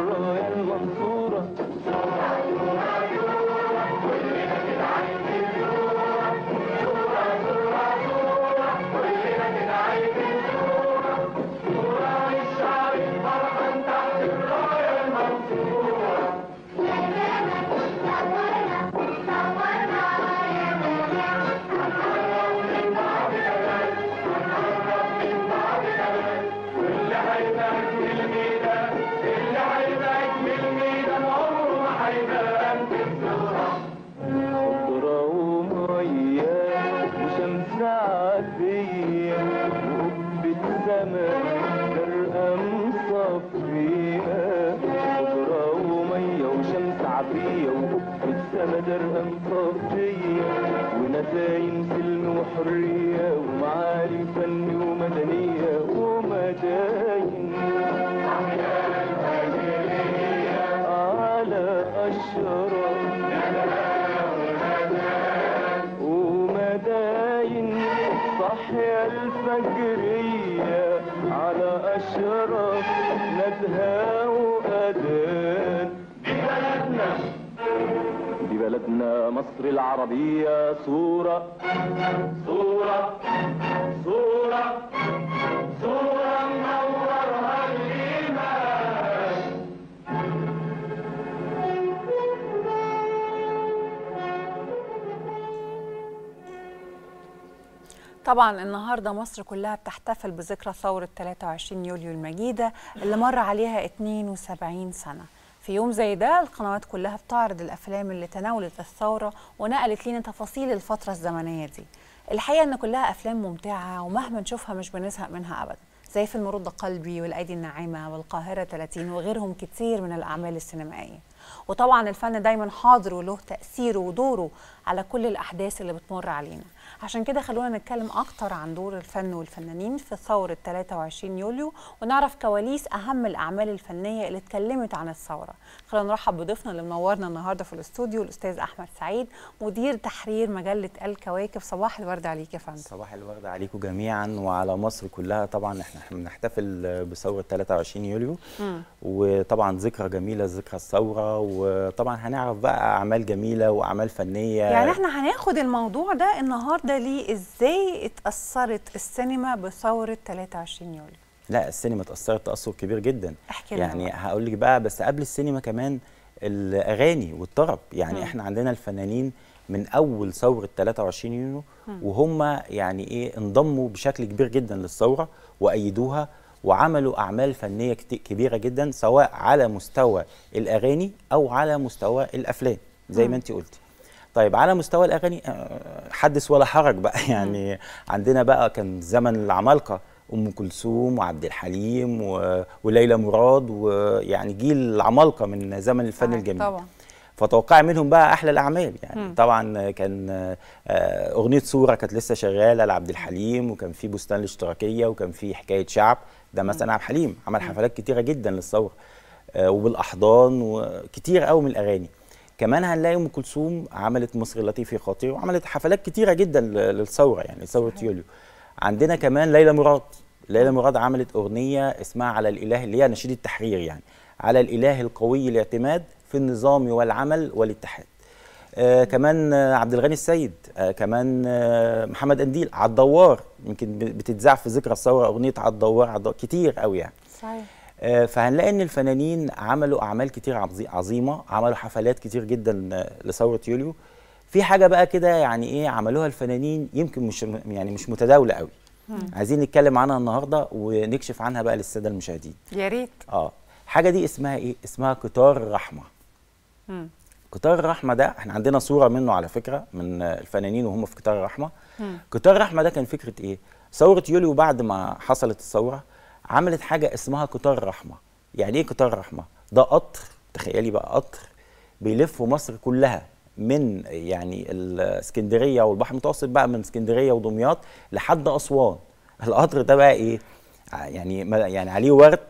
عادية وقبة سما زرقاء مصفية خضرة ومية وشمس عافية وقبة سما زرقاء مصفية ونسايم سلم وحرية ومعالي فن ومدنية ومداين على أشرف ومداين صحيا الفجرية على أشرف ندهى وأذان دي بلدنا دي بلدنا مصر العربية صورة صورة صورة صورة منورها الإيمان طبعا النهارده مصر كلها بتحتفل بذكرى ثورة 23 يوليو المجيدة اللي مر عليها 72 سنة في يوم زي ده القنوات كلها بتعرض الأفلام اللي تناولت الثورة ونقلت لنا تفاصيل الفترة الزمنية دي الحقيقة إن كلها أفلام ممتعة ومهما نشوفها مش بنزهق منها أبدا زي فيلم رد قلبي والأيدي الناعمة والقاهرة 30 وغيرهم كتير من الأعمال السينمائية وطبعا الفن دايما حاضر وله تأثيره ودوره على كل الأحداث اللي بتمر علينا عشان كده خلونا نتكلم أكتر عن دور الفن والفنانين في ثورة 23 يوليو ونعرف كواليس أهم الأعمال الفنية اللي اتكلمت عن الثورة خلونا نرحب بضيفنا اللي منورنا النهاردة في الاستوديو الأستاذ أحمد سعيد مدير تحرير مجلة الكواكب صباح الورد عليك يا فندم صباح الورد عليكم جميعا وعلى مصر كلها طبعا احنا بنحتفل بثوره 23 يوليو وطبعا ذكرى جميله ذكرى الثوره وطبعا هنعرف بقى اعمال جميله واعمال فنيه يعني احنا هناخد الموضوع ده النهارده ليه ازاي اتأثرت السينما بثورة 23 يوليو لا السينما اتاثرت تاثر كبير جدا احكي لنا يعني بقى. هقول لك بقى بس قبل السينما كمان الاغاني والطرب يعني مم. احنا عندنا الفنانين من اول ثوره 23 يونيو وهم يعني ايه انضموا بشكل كبير جدا للثوره وايدوها وعملوا اعمال فنيه كت- كبيره جدا سواء على مستوى الاغاني او على مستوى الافلام زي ما انت قلتي طيب على مستوى الاغاني آه، حدث ولا حرج بقى يعني عندنا بقى كان زمن العمالقه ام كلثوم وعبد الحليم و... وليلى مراد ويعني جيل العمالقه من زمن الفن صحيح، الجميل طبعا فتوقعي منهم بقى احلى الاعمال يعني مم. طبعا كان آه، اغنيه صوره كانت لسه شغاله لعبد الحليم وكان في بستان الاشتراكيه وكان في حكايه شعب ده مثلا عبد الحليم عمل حفلات كتيره جدا للثوره آه، وبالاحضان وكتير قوي من الاغاني كمان هنلاقي ام كلثوم عملت مصر التي في خاطري وعملت حفلات كتيره جدا ل- للثوره يعني ثوره يوليو عندنا كمان ليلى مراد ليلى مراد عملت اغنيه اسمها على الاله اللي هي نشيد التحرير يعني على الاله القوي الاعتماد في النظام والعمل والاتحاد آه كمان آه عبد الغني السيد آه كمان آه محمد قنديل على الدوار يمكن ب- بتتذاع في ذكرى الثوره اغنيه على الدوار على الدوار كتير قوي يعني صحيح آه، فهنلاقي ان الفنانين عملوا اعمال كتير عظي- عظيمه عملوا حفلات كتير جدا آه، لثوره يوليو في حاجه بقى كده يعني ايه عملوها الفنانين يمكن مش يعني مش متداوله قوي عايزين نتكلم عنها النهارده ونكشف عنها بقى للساده المشاهدين يا ريت اه حاجه دي اسمها ايه اسمها قطار الرحمه مم. قطار الرحمه ده احنا عندنا صوره منه على فكره من آه، الفنانين وهم في قطار الرحمه مم. قطار الرحمه ده كان فكره ايه ثوره يوليو بعد ما حصلت الثوره عملت حاجه اسمها قطار الرحمه يعني ايه قطار الرحمه ده قطر تخيلي بقى قطر بيلف مصر كلها من يعني الاسكندريه والبحر المتوسط بقى من اسكندريه ودمياط لحد اسوان القطر ده بقى ايه ع- يعني ما- يعني عليه ورد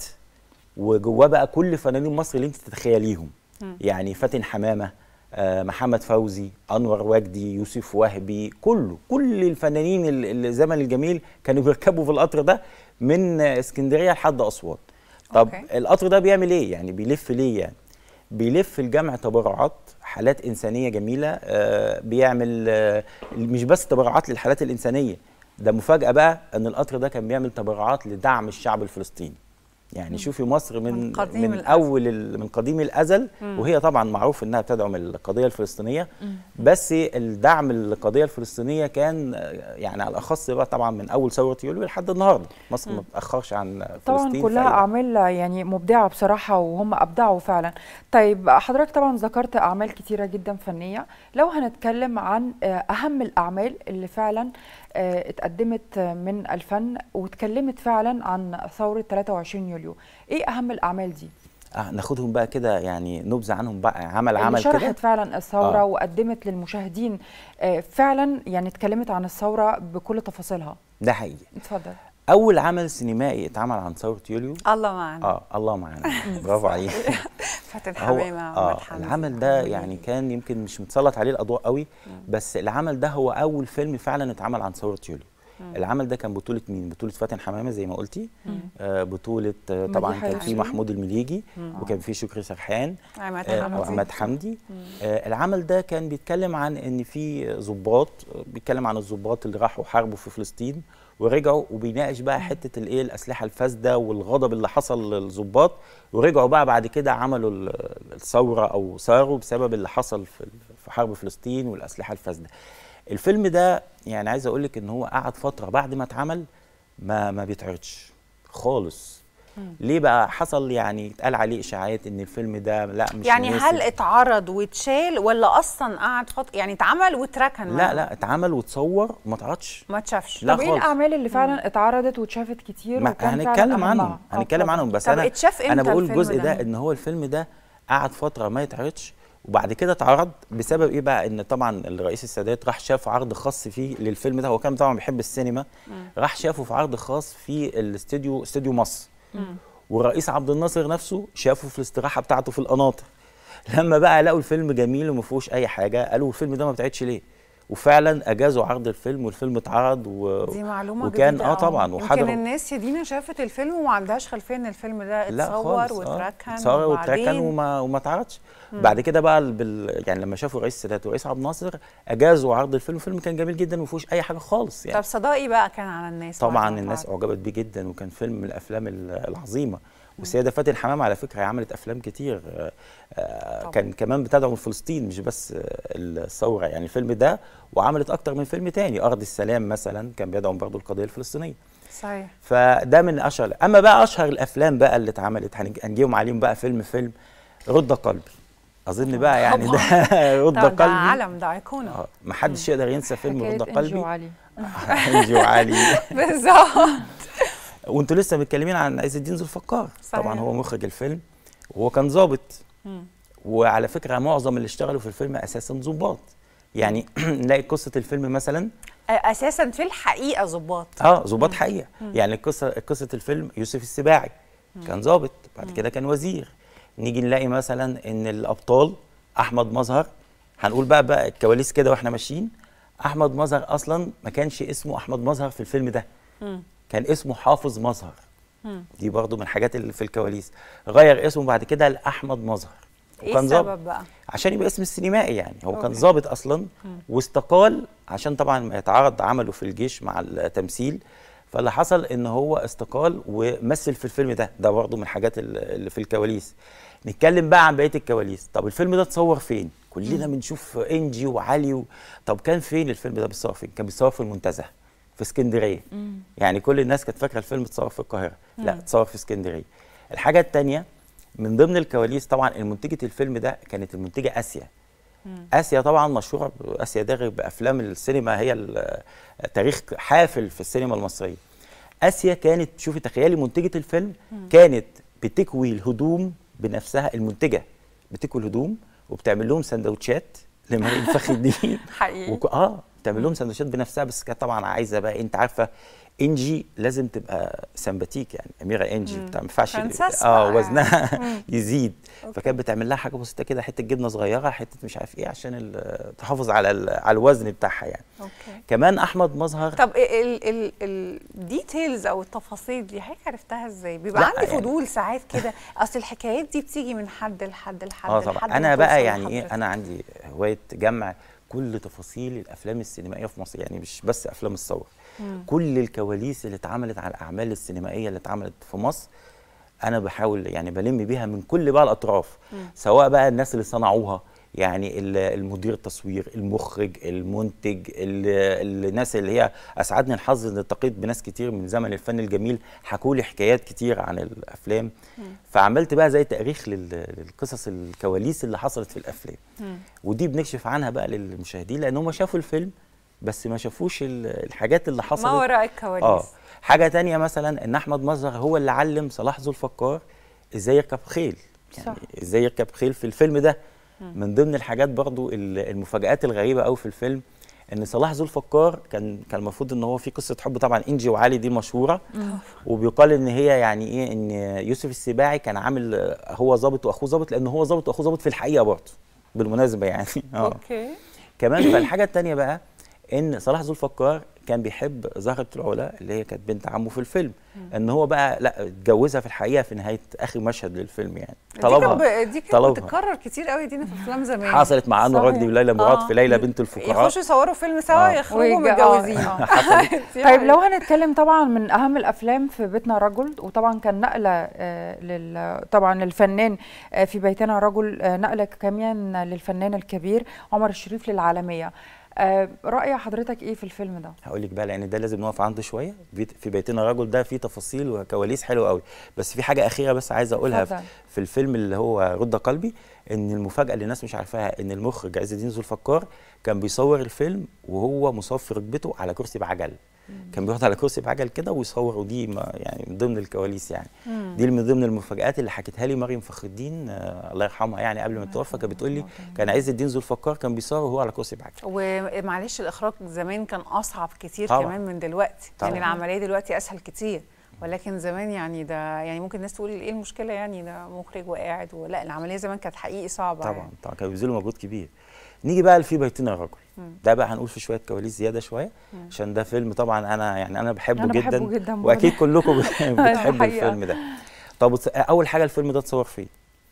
وجواه بقى كل فنانين مصر اللي انت تتخيليهم يعني فاتن حمامه آه، محمد فوزي انور وجدي يوسف وهبي كله كل الفنانين ال- الزمن الجميل كانوا بيركبوا في القطر ده من آه، اسكندريه لحد اسوان طب أوكي. القطر ده بيعمل ايه يعني بيلف ليه يعني بيلف لجمع تبرعات حالات انسانيه جميله آه، بيعمل آه، مش بس تبرعات للحالات الانسانيه ده مفاجاه بقى ان القطر ده كان بيعمل تبرعات لدعم الشعب الفلسطيني يعني شوفي مصر من من من, قديم من الأزل. اول ال- من قديم الازل وهي طبعا معروف انها بتدعم القضيه الفلسطينيه بس الدعم للقضيه الفلسطينيه كان آه، يعني على الاخص بقى طبعا من اول ثوره يوليو لحد النهارده مصر ما بتاخرش عن طبعا فلسطين في كلها أي وقت. اعمال يعني مبدعه بصراحه وهم ابدعوا فعلا طيب حضرتك طبعا ذكرت اعمال كتيره جدا فنيه لو هنتكلم عن آه، اهم الاعمال اللي فعلا آه، اتقدمت من الفن واتكلمت فعلا عن ثوره 23 يوليو ايه اهم الاعمال دي آه ناخدهم بقى كده يعني نبذه عنهم بقى عمل اللي عمل شرحت كده فعلا الثوره آه. وقدمت للمشاهدين آه، فعلا يعني اتكلمت عن الثوره بكل تفاصيلها ده حقيقي اتفضل اول عمل سينمائي اتعمل عن ثوره يوليو الله معنا اه الله معانا برافو عليك فاتن هو حمامه اه وأحمد حمدي. العمل ده يعني كان يمكن مش متسلط عليه الاضواء قوي بس العمل ده هو اول فيلم فعلا اتعمل عن ثوره يوليو العمل ده كان بطولة مين؟ بطولة فاتن حمامة زي ما قلتي آه بطولة آه طبعا مديحة كان في ياسين. محمود المليجي وكان في شكري سرحان عماد آه حمدي. وعماد حمدي آه العمل ده كان بيتكلم عن ان في ضباط آه، بيتكلم عن الضباط اللي راحوا حاربوا في فلسطين ورجعوا وبيناقش بقى حته الايه الاسلحه الفاسده والغضب اللي حصل للضباط ورجعوا بقى بعد كده عملوا ال- الثوره او ثاروا بسبب اللي حصل في في حرب فلسطين والاسلحه الفاسده. الفيلم ده يعني عايز اقول لك ان هو قعد فتره بعد ما اتعمل ما ما بيتعرضش خالص. ليه بقى حصل يعني اتقال عليه اشاعات ان الفيلم ده لا مش يعني مناسب. هل اتعرض واتشال ولا اصلا قعد فتره يعني اتعمل واتركن لا لا اتعمل وتصور وما اتعرضش ما اتشافش لا طب ايه خالص. الاعمال اللي فعلا اتعرضت واتشافت كتير ما وكان فعلا هنتكلم أهمها؟ عنهم آه، هنتكلم اتفضل. عنهم بس طب انا اتشاف انا امتى بقول الفيلم الجزء ده؟ ده ان هو الفيلم ده قعد فتره ما يتعرضش وبعد كده اتعرض بسبب ايه بقى ان طبعا الرئيس السادات راح شاف عرض خاص فيه للفيلم ده هو كان طبعا بيحب السينما راح شافه في عرض خاص في الاستوديو استوديو مصر والرئيس عبد الناصر نفسه شافه في الاستراحه بتاعته في القناطر لما بقى لقوا الفيلم جميل وما فيهوش اي حاجه قالوا الفيلم ده ما بتعيدش ليه وفعلا اجازوا عرض الفيلم والفيلم اتعرض و... دي معلومه وكان جديدة اه طبعا يمكن وحضروا الناس يا دينا شافت الفيلم وما عندهاش خلفيه ان الفيلم ده لا اتصور خالص واتركن اتصور واتركن وبعدين- وما وما اتعرضش بعد كده بقى ال- بال يعني لما شافوا رئيس السادات ورئيس عبد الناصر اجازوا عرض الفيلم الفيلم كان جميل جدا وما فيهوش اي حاجه خالص يعني طب صدائي بقى كان على الناس بعد طبعا ما الناس اتعرض. اعجبت بيه جدا وكان فيلم من الافلام ال- العظيمه والسيده فاتن حمام على فكره هي عملت افلام كتير آه، آه، طبعاً. كان كمان بتدعم فلسطين مش بس آه، الثوره يعني الفيلم ده وعملت اكتر من فيلم تاني ارض السلام مثلا كان بيدعم برضه القضيه الفلسطينيه صحيح فده من اشهر اما بقى اشهر الافلام بقى اللي اتعملت هنج- هنجيهم عليهم بقى فيلم فيلم رد قلبي اظن بقى يعني ده رد طبعا ده قلبي علم ده ايقونه آه، محدش يقدر ينسى فيلم حكاية رد إنجي قلبي وعلي انجي وعلي بالظبط وانتوا لسه متكلمين عن عز الدين ذو الفقار صحيح. طبعا هو مخرج الفيلم وهو كان ظابط وعلى فكره معظم اللي اشتغلوا في الفيلم اساسا ظباط يعني نلاقي قصه الفيلم مثلا اساسا في الحقيقه ظباط اه ظباط حقيقه يعني قصه قصه الفيلم يوسف السباعي كان ظابط بعد كده كان وزير نيجي نلاقي مثلا ان الابطال احمد مظهر هنقول بقى بقى الكواليس كده واحنا ماشيين احمد مظهر اصلا ما كانش اسمه احمد مظهر في الفيلم ده كان اسمه حافظ مظهر دي برضو من الحاجات اللي في الكواليس غير اسمه بعد كده لاحمد مظهر ايه وكان ظابط السبب بقى عشان يبقى اسم السينمائي يعني هو كان أوكي. ظابط اصلا واستقال عشان طبعا ما يتعارض عمله في الجيش مع التمثيل فاللي حصل ان هو استقال ومثل في الفيلم ده ده برضه من الحاجات ال- اللي في الكواليس نتكلم بقى عن بقيه الكواليس طب الفيلم ده اتصور فين كلنا بنشوف انجي وعلي و... طب كان فين الفيلم ده بيتصور فين كان بيتصور في المنتزه في اسكندريه يعني كل الناس كانت فاكره الفيلم اتصور في القاهره لا اتصور في اسكندريه الحاجه الثانيه من ضمن الكواليس طبعا المنتجه الفيلم ده كانت المنتجه اسيا اسيا طبعا مشهوره اسيا داغر بافلام السينما هي ال- تاريخ حافل في السينما المصريه اسيا كانت شوفي تخيلي منتجه الفيلم كانت بتكوي الهدوم بنفسها المنتجه بتكوي الهدوم وبتعمل لهم سندوتشات لمريم فخر الدين حقيقي وك... اه تعمل لهم سندوتشات بنفسها بس كانت طبعا عايزه بقى انت عارفه انجي لازم تبقى سمباتيك يعني اميره انجي بتاع ما ينفعش فرنسيس اه بقى. وزنها يزيد فكانت بتعمل لها حاجه بسيطه كده حته جبنه صغيره حته مش عارف ايه عشان ال- تحافظ على ال- على الوزن بتاعها يعني اوكي كمان احمد مظهر طب ال ال الديتيلز او التفاصيل دي حضرتك عرفتها ازاي؟ بيبقى لا، عندي يعني- فضول ساعات كده اصل الحكايات دي بتيجي من حد لحد لحد اه لحد طبعا ما انا بقى توصل يعني ايه لحضرتك. انا عندي هوايه جمع كل تفاصيل الافلام السينمائيه في مصر يعني مش بس افلام الثوره كل الكواليس اللي اتعملت على الاعمال السينمائيه اللي اتعملت في مصر انا بحاول يعني بلم بيها من كل بقى الاطراف سواء بقى الناس اللي صنعوها يعني ال- المدير التصوير المخرج المنتج ال- الناس اللي هي اسعدني الحظ ان التقيت بناس كتير من زمن الفن الجميل حكوا لي حكايات كتير عن الافلام فعملت بقى زي تاريخ لل- للقصص الكواليس اللي حصلت في الافلام ودي بنكشف عنها بقى للمشاهدين لان هم شافوا الفيلم بس ما شافوش ال- الحاجات اللي حصلت ما وراء الكواليس اه حاجه تانية مثلا ان احمد مظهر هو اللي علم صلاح ذو الفقار ازاي يركب خيل يعني صح. ازاي يركب خيل في الفيلم ده من ضمن الحاجات برضو ال- المفاجآت الغريبه قوي في الفيلم ان صلاح ذو الفقار كان كان المفروض ان هو في قصه حب طبعا انجي وعلي دي مشهوره وبيقال ان هي يعني ايه ان يوسف السباعي كان عامل آه، هو ظابط واخوه ظابط لان هو ظابط واخوه ظابط في الحقيقه برضه بالمناسبه يعني اه اوكي كمان فالحاجه التانية بقى ان صلاح ذو الفقار كان بيحب زهرة العلا اللي هي كانت بنت عمه في الفيلم ان هو بقى لا اتجوزها في الحقيقه في نهايه اخر مشهد للفيلم يعني دي كانت طلبها ب- دي كانت طلبها. بتتكرر كتير قوي دي في افلام زمان حصلت مع انور صحيح. رجلي وليلى مراد آه. في ليلى بنت الفقراء يخشوا يصوروا فيلم سوا آه. يخرجوا ويجي- آه. متجوزين حصلت دي طيب حقيقة. لو هنتكلم طبعا من اهم الافلام في بيتنا رجل وطبعا كان نقله آه، لل طبعا الفنان آه، في بيتنا رجل آه، نقله كمان للفنان الكبير عمر الشريف للعالميه آه، راي حضرتك ايه في الفيلم ده هقول لك بقى لان ده لازم نقف عنده شويه بيت- في بيتنا رجل ده فيه تفاصيل وكواليس حلوه قوي بس في حاجه اخيره بس عايز اقولها في, اتفضل. في الفيلم اللي هو رد قلبي ان المفاجاه اللي الناس مش عارفاها ان المخرج عز الدين ذو الفقار كان بيصور الفيلم وهو مصاب في ركبته على كرسي بعجل كان بيقعد على كرسي بعجل كده ويصور ودي ما يعني من ضمن الكواليس يعني دي من ضمن المفاجآت اللي حكتها لي مريم فخر الدين آه الله يرحمها يعني قبل ما تتوفى كانت بتقول لي كان عز الدين ذو الفقار كان بيصور وهو على كرسي بعجل ومعلش الاخراج زمان كان اصعب كتير طبعاً. كمان من دلوقتي طبعاً. يعني العمليه دلوقتي اسهل كتير ولكن زمان يعني ده يعني ممكن الناس تقول ايه المشكله يعني ده مخرج وقاعد ولا العمليه زمان كانت حقيقي صعبه طبعا يعني. طبعا كانوا بيبذلوا مجهود كبير نيجي بقى لفي بيتنا الرجل ده بقى هنقول في شويه كواليس زياده شويه عشان ده فيلم طبعا انا يعني انا بحبه أنا جدا, بحبه جداً برضه. واكيد كلكم بتحبوا حقيقة. الفيلم ده طب وت- اول حاجه الفيلم ده اتصور فين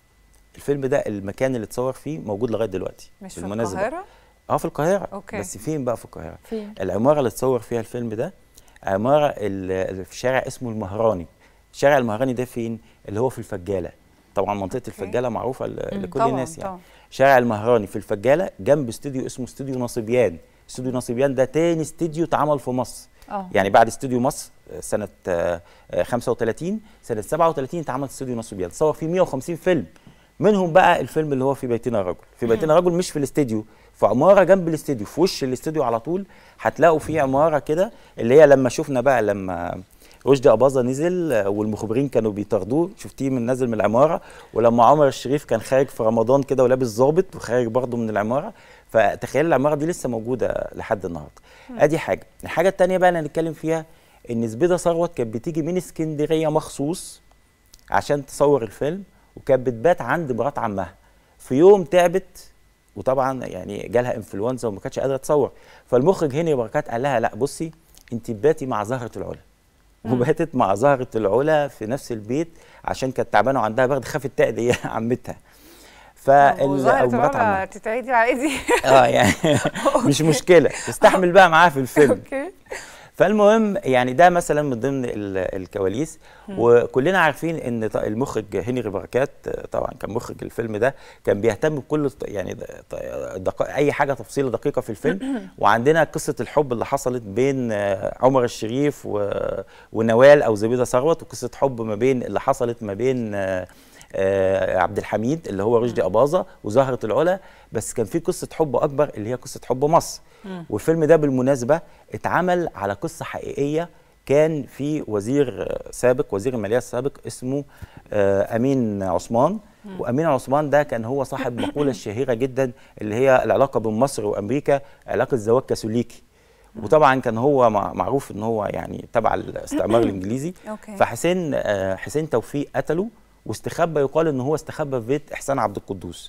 الفيلم ده المكان اللي اتصور فيه موجود لغايه دلوقتي مش في بالمناسبة. القاهره اه في القاهره أوكي. بس فين بقى في القاهره فين العماره اللي اتصور فيها الفيلم ده عماره ال- اللي في شارع اسمه المهراني شارع المهراني ده فين اللي هو في الفجاله طبعا منطقه الفجاله معروفه ل- مم، لكل طبعاً، الناس يعني طبعاً. شارع المهراني في الفجاله جنب استوديو اسمه استوديو نصيبيان استوديو نصيبيان ده تاني استوديو اتعمل في مصر اه يعني بعد استوديو مصر آه، سنه آه، آه، 35 سنه 37 اتعمل استوديو نصيبيان صور فيه 150 فيلم منهم بقى الفيلم اللي هو في بيتنا رجل في بيتنا رجل مش في الاستديو في عماره جنب الاستديو في وش الاستديو على طول هتلاقوا في عماره كده اللي هي لما شفنا بقى لما رشدي اباظه نزل آه، والمخبرين كانوا بيطاردوه شفتيه من نازل من العماره ولما عمر الشريف كان خارج في رمضان كده ولابس ظابط وخارج برضه من العماره فتخيل العماره دي لسه موجوده لحد النهارده ادي حاجه الحاجه الثانيه بقى اللي هنتكلم فيها ان زبيده ثروت كانت بتيجي من اسكندريه مخصوص عشان تصور الفيلم وكانت بتبات عند مرات عمها في يوم تعبت وطبعا يعني جالها انفلونزا وما كانتش قادره تصور فالمخرج هاني بركات قال لها لا بصي انت باتي مع زهره العلا وباتت مع زهره العلا في نفس البيت عشان كانت تعبانه وعندها برد خافت تأذي عمتها فال وظاهرة او مرات الوضع عمها تتعدي على ايدي اه يعني مش مشكله تستحمل بقى معاها في الفيلم اوكي فالمهم يعني ده مثلا من ضمن ال- الكواليس وكلنا عارفين ان ط- المخرج هنري بركات آه، طبعا كان مخرج الفيلم ده كان بيهتم بكل الت- يعني د- ط- دق- اي حاجه تفصيله دقيقه في الفيلم وعندنا قصه الحب اللي حصلت بين آه، عمر الشريف و- ونوال او زبيده ثروت وقصه حب ما بين اللي حصلت ما بين آه، آه، عبد الحميد اللي هو رشدي اباظه وزهره العلا بس كان في قصه حب اكبر اللي هي قصه حب مصر والفيلم ده بالمناسبه اتعمل على قصه حقيقيه كان في وزير آه، سابق وزير الماليه السابق اسمه آه، امين عثمان وامين عثمان ده كان هو صاحب مقوله الشهيره جدا اللي هي العلاقه بين مصر وامريكا علاقه زواج كاثوليكي وطبعا كان هو مع- معروف ان هو يعني تبع الاستعمار الانجليزي أوكي. فحسين آه، حسين توفيق قتله واستخبى يقال ان هو استخبى في بيت احسان عبد القدوس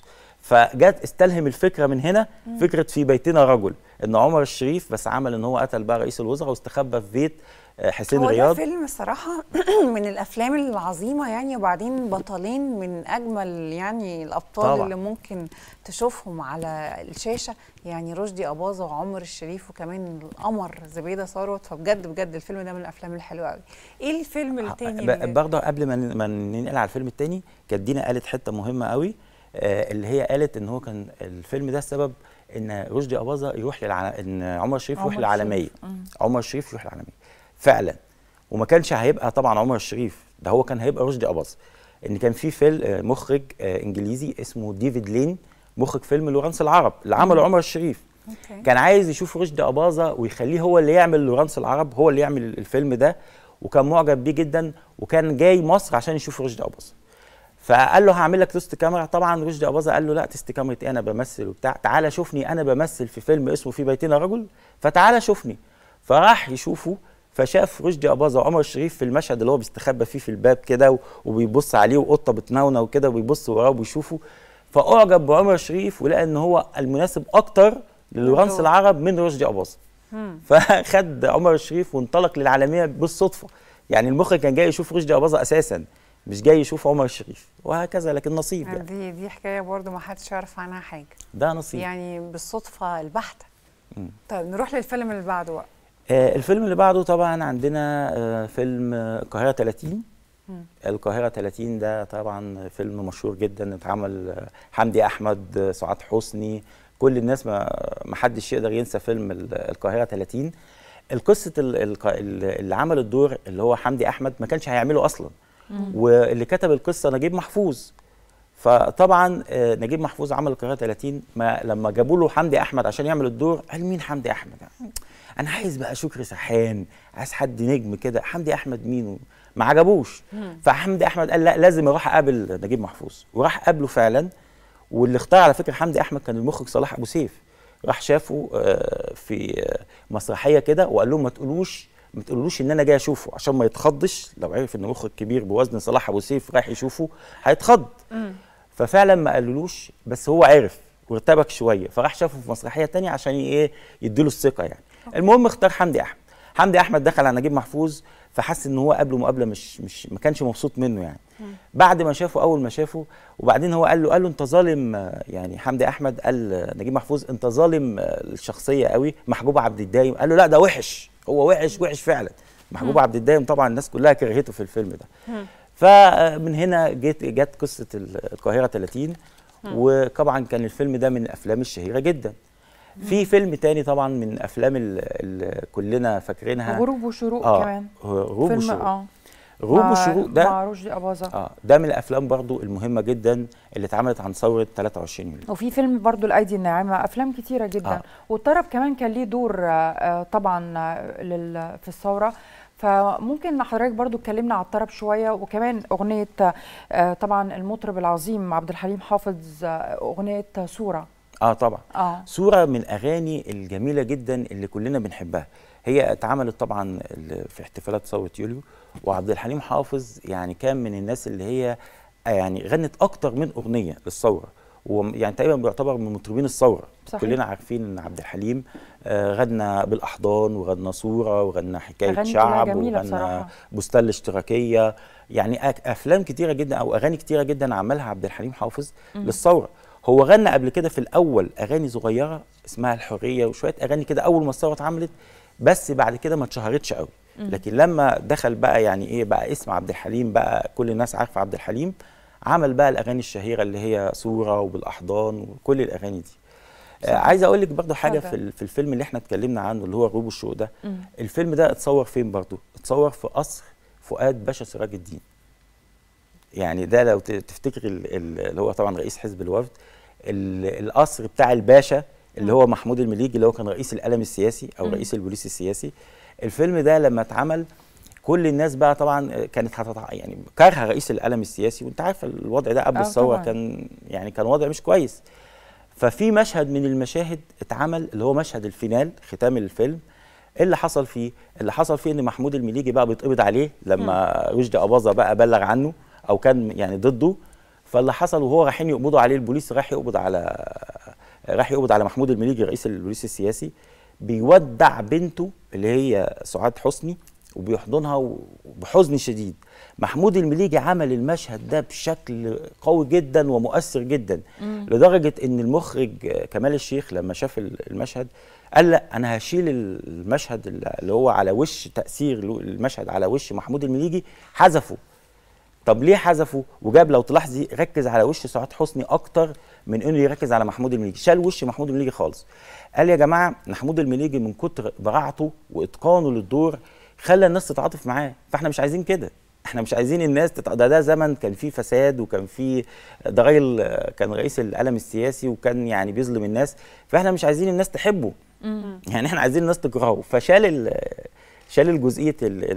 فجت استلهم الفكره من هنا فكره في بيتنا رجل ان عمر الشريف بس عمل ان هو قتل بقى رئيس الوزراء واستخبى في بيت آه، حسين هو ده رياض فيلم الصراحة من الأفلام العظيمة يعني وبعدين بطلين من أجمل يعني الأبطال طبعاً. اللي ممكن تشوفهم على الشاشة يعني رشدي أباظة وعمر الشريف وكمان القمر زبيدة ثروت فبجد بجد الفيلم ده من الأفلام الحلوة قوي إيه الفيلم التاني ب- اللي- برضه قبل ما ن- ما ننقل على الفيلم التاني كانت دينا قالت حته مهمه قوي آه، اللي هي قالت ان هو كان الفيلم ده السبب ان رشدي اباظه يروح للع... ان عمر الشريف يروح عمر للعالميه الشريف. مم. عمر الشريف يروح للعالميه فعلا وما كانش هيبقى طبعا عمر الشريف ده هو كان هيبقى رشدي اباظه ان كان في فيلم مخرج آه، انجليزي اسمه ديفيد لين مخرج فيلم لورانس العرب اللي عمله عمر الشريف أوكي. كان عايز يشوف رشدي اباظه ويخليه هو اللي يعمل لورانس العرب هو اللي يعمل الفيلم ده وكان معجب بيه جدا وكان جاي مصر عشان يشوف رشدي اباظه فقال له هعمل لك تست كاميرا طبعا رشدي اباظه قال له لا تست كاميرا ايه انا بمثل وبتاع تعالى شوفني انا بمثل في فيلم اسمه في بيتنا رجل فتعالى شوفني فراح يشوفه فشاف رشدي اباظه وعمر الشريف في المشهد اللي هو بيستخبى فيه في الباب كده و- وبيبص عليه وقطه بتنونة وكده وبيبص وراه وبيشوفه فاعجب بعمر الشريف ولقى ان هو المناسب اكتر للورانس هو. العرب من رشدي اباظه فخد عمر الشريف وانطلق للعالميه بالصدفه يعني المخرج كان جاي يشوف رشدي اباظه اساسا مش جاي يشوف عمر الشريف وهكذا لكن نصيب يعني يعني دي دي حكاية برضو ما حدش يعرف عنها حاجة ده نصيب يعني بالصدفة البحتة مم. طيب نروح للفيلم اللي بعده بقى آه الفيلم اللي بعده طبعا عندنا آه فيلم آه، القاهره 30 مم. القاهره 30 ده طبعا فيلم مشهور جدا اتعمل آه، حمدي احمد آه، سعاد حسني كل الناس ما ما حدش يقدر ينسى فيلم ال- القاهره 30 القصه ال- الق- ال- اللي عمل الدور اللي هو حمدي احمد ما كانش هيعمله اصلا واللي كتب القصه نجيب محفوظ فطبعا آه، نجيب محفوظ عمل القاهره 30 ما لما جابوا له حمدي احمد عشان يعمل الدور قال مين حمدي احمد انا عايز بقى شكري سرحان عايز حد نجم كده حمدي احمد مين ما عجبوش فحمدي احمد قال لا لازم اروح اقابل نجيب محفوظ وراح قابله فعلا واللي اختار على فكره حمدي احمد كان المخرج صلاح ابو سيف راح شافه آه، في آه، مسرحيه كده وقال لهم ما تقولوش ما تقولوش ان انا جاي اشوفه عشان ما يتخضش لو عرف ان مخرج كبير بوزن صلاح ابو سيف رايح يشوفه هيتخض ففعلا ما قالولوش بس هو عرف وارتبك شويه فراح شافه في مسرحيه تانية عشان ايه يديله الثقه يعني المهم اختار حمدي احمد حمدي احمد دخل على نجيب محفوظ فحس ان هو قابله مقابله مش مش ما كانش مبسوط منه يعني بعد ما شافه اول ما شافه وبعدين هو قال له قال له انت ظالم آه، يعني حمدي احمد قال آه، نجيب محفوظ انت ظالم آه، الشخصيه قوي محجوب عبد الدايم قال له لا ده وحش هو وحش وحش فعلا محجوب عبد الدايم طبعا الناس كلها كرهته في الفيلم ده فمن هنا جت جت قصه ال- القاهره 30 وطبعا كان الفيلم ده من الافلام الشهيره جدا في فيلم تاني طبعا من الافلام اللي كلنا فاكرينها غروب وشروق اه كمان غروب فيلم وشروق اه غروب مع- وشروق ده مع رشدي اباظه اه ده من الافلام برضو المهمه جدا اللي اتعملت عن ثوره 23 يوليو وفي فيلم برضو الايدي الناعمه افلام كتيره جدا آه. آه. والطرب كمان كان ليه دور آه، آه، طبعا آه، لل- في الثوره فممكن حضرتك برضو اتكلمنا على الطرب شويه وكمان اغنيه آه، طبعا المطرب العظيم عبد الحليم حافظ آه، اغنيه صوره اه طبعا اه صورة من الأغاني الجميلة جدا اللي كلنا بنحبها هي اتعملت طبعا ال- في احتفالات ثورة يوليو وعبد الحليم حافظ يعني كان من الناس اللي هي آه يعني غنت أكتر من أغنية للثورة ويعني تقريبا بيعتبر من مطربين الثورة صحيح. كلنا عارفين ان عبد الحليم آه غنى بالاحضان وغنى صوره وغنى حكايه أغاني كلها شعب جميلة وغنى بصراحة. بستان الاشتراكيه يعني أك- افلام كتيره جدا او اغاني كتيره جدا عملها عبد الحليم حافظ للثوره هو غنى قبل كده في الاول اغاني صغيره اسمها الحريه وشويه اغاني كده اول ما الثوره اتعملت بس بعد كده ما اتشهرتش قوي لكن لما دخل بقى يعني ايه بقى اسم عبد الحليم بقى كل الناس عارفه عبد الحليم عمل بقى الاغاني الشهيره اللي هي صوره وبالاحضان وكل الاغاني دي آه عايز اقول لك برضو حاجه اتفضل. في ال- في الفيلم اللي احنا اتكلمنا عنه اللي هو غروب الشوق ده الفيلم ده اتصور فين برضو اتصور في قصر فؤاد باشا سراج الدين يعني ده لو ت- تفتكر ال- ال- اللي هو طبعا رئيس حزب الوفد ال- القصر بتاع الباشا اللي هو محمود المليجي اللي هو كان رئيس القلم السياسي او رئيس البوليس السياسي الفيلم ده لما اتعمل كل الناس بقى طبعا كانت هتتع... يعني كارهه رئيس القلم السياسي وانت عارف الوضع ده قبل آه الثوره طبعاً. كان يعني كان وضع مش كويس ففي مشهد من المشاهد اتعمل اللي هو مشهد الفينال ختام الفيلم ايه اللي حصل فيه؟ اللي حصل فيه ان محمود المليجي بقى بيتقبض عليه لما رشدي اباظه بقى بلغ عنه او كان يعني ضده فاللي حصل وهو رايحين يقبضوا عليه البوليس راح يقبض على راح يقبض على محمود المليجي رئيس البوليس السياسي بيودع بنته اللي هي سعاد حسني وبيحضنها وبحزن شديد محمود المليجي عمل المشهد ده بشكل قوي جدا ومؤثر جدا لدرجة ان المخرج كمال الشيخ لما شاف المشهد قال لا انا هشيل المشهد اللي هو على وش تأثير المشهد على وش محمود المليجي حذفه طب ليه حذفه وجاب لو تلاحظي ركز على وش سعاد حسني اكتر من انه يركز على محمود المليجي شال وش محمود المليجي خالص قال يا جماعه محمود المليجي من كتر براعته واتقانه للدور خلى الناس تتعاطف معاه فاحنا مش عايزين كده احنا مش عايزين الناس تتع... ده, ده زمن كان فيه فساد وكان فيه ده راجل كان رئيس القلم السياسي وكان يعني بيظلم الناس فاحنا مش عايزين الناس تحبه يعني احنا عايزين الناس تكرهه فشال ال... شال الجزئيه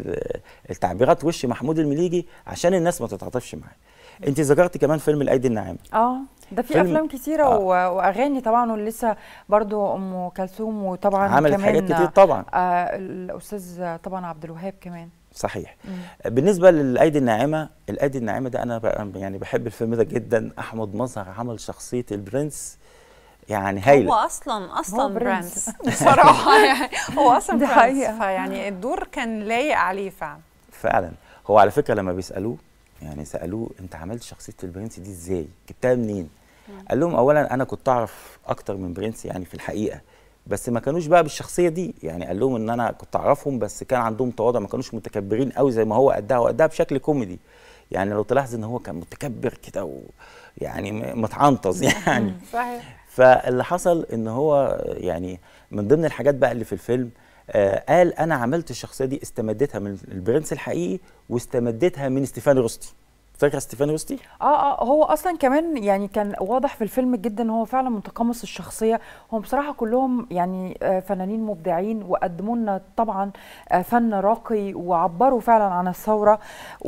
التعبيرات وش محمود المليجي عشان الناس ما تتعاطفش معاه انت ذكرتي كمان فيلم الايدي الناعمه اه ده في افلام كتيره آه. واغاني طبعا ولسه برضو ام كلثوم وطبعا عملت كمان حاجات كتير طبعا آه الاستاذ طبعا عبد الوهاب كمان صحيح مم. بالنسبه للايدي الناعمه الايدي الناعمه ده انا يعني بحب الفيلم ده جدا احمد مظهر عمل شخصيه البرنس يعني هايله هو اصلا اصلا هو برنس بصراحه يعني هو اصلا برنس فيعني الدور كان لايق عليه فعلا فعلا هو على فكره لما بيسالوه يعني سالوه انت عملت شخصيه البرنس دي ازاي جبتها منين قال لهم اولا انا كنت اعرف اكتر من برنس يعني في الحقيقه بس ما كانوش بقى بالشخصيه دي يعني قال لهم ان انا كنت اعرفهم بس كان عندهم تواضع ما كانوش متكبرين قوي زي ما هو قدها وقدها بشكل كوميدي يعني لو تلاحظ ان هو كان متكبر كده ويعني متعنطز يعني صحيح فاللي حصل ان هو يعني من ضمن الحاجات بقى اللي في الفيلم آه قال انا عملت الشخصيه دي استمدتها من البرنس الحقيقي واستمدتها من ستيفان روستي فاكره ستيفان روستي؟ اه اه هو اصلا كمان يعني كان واضح في الفيلم جدا ان هو فعلا متقمص الشخصيه هم بصراحه كلهم يعني آه فنانين مبدعين وقدموا لنا طبعا آه فن راقي وعبروا فعلا عن الثوره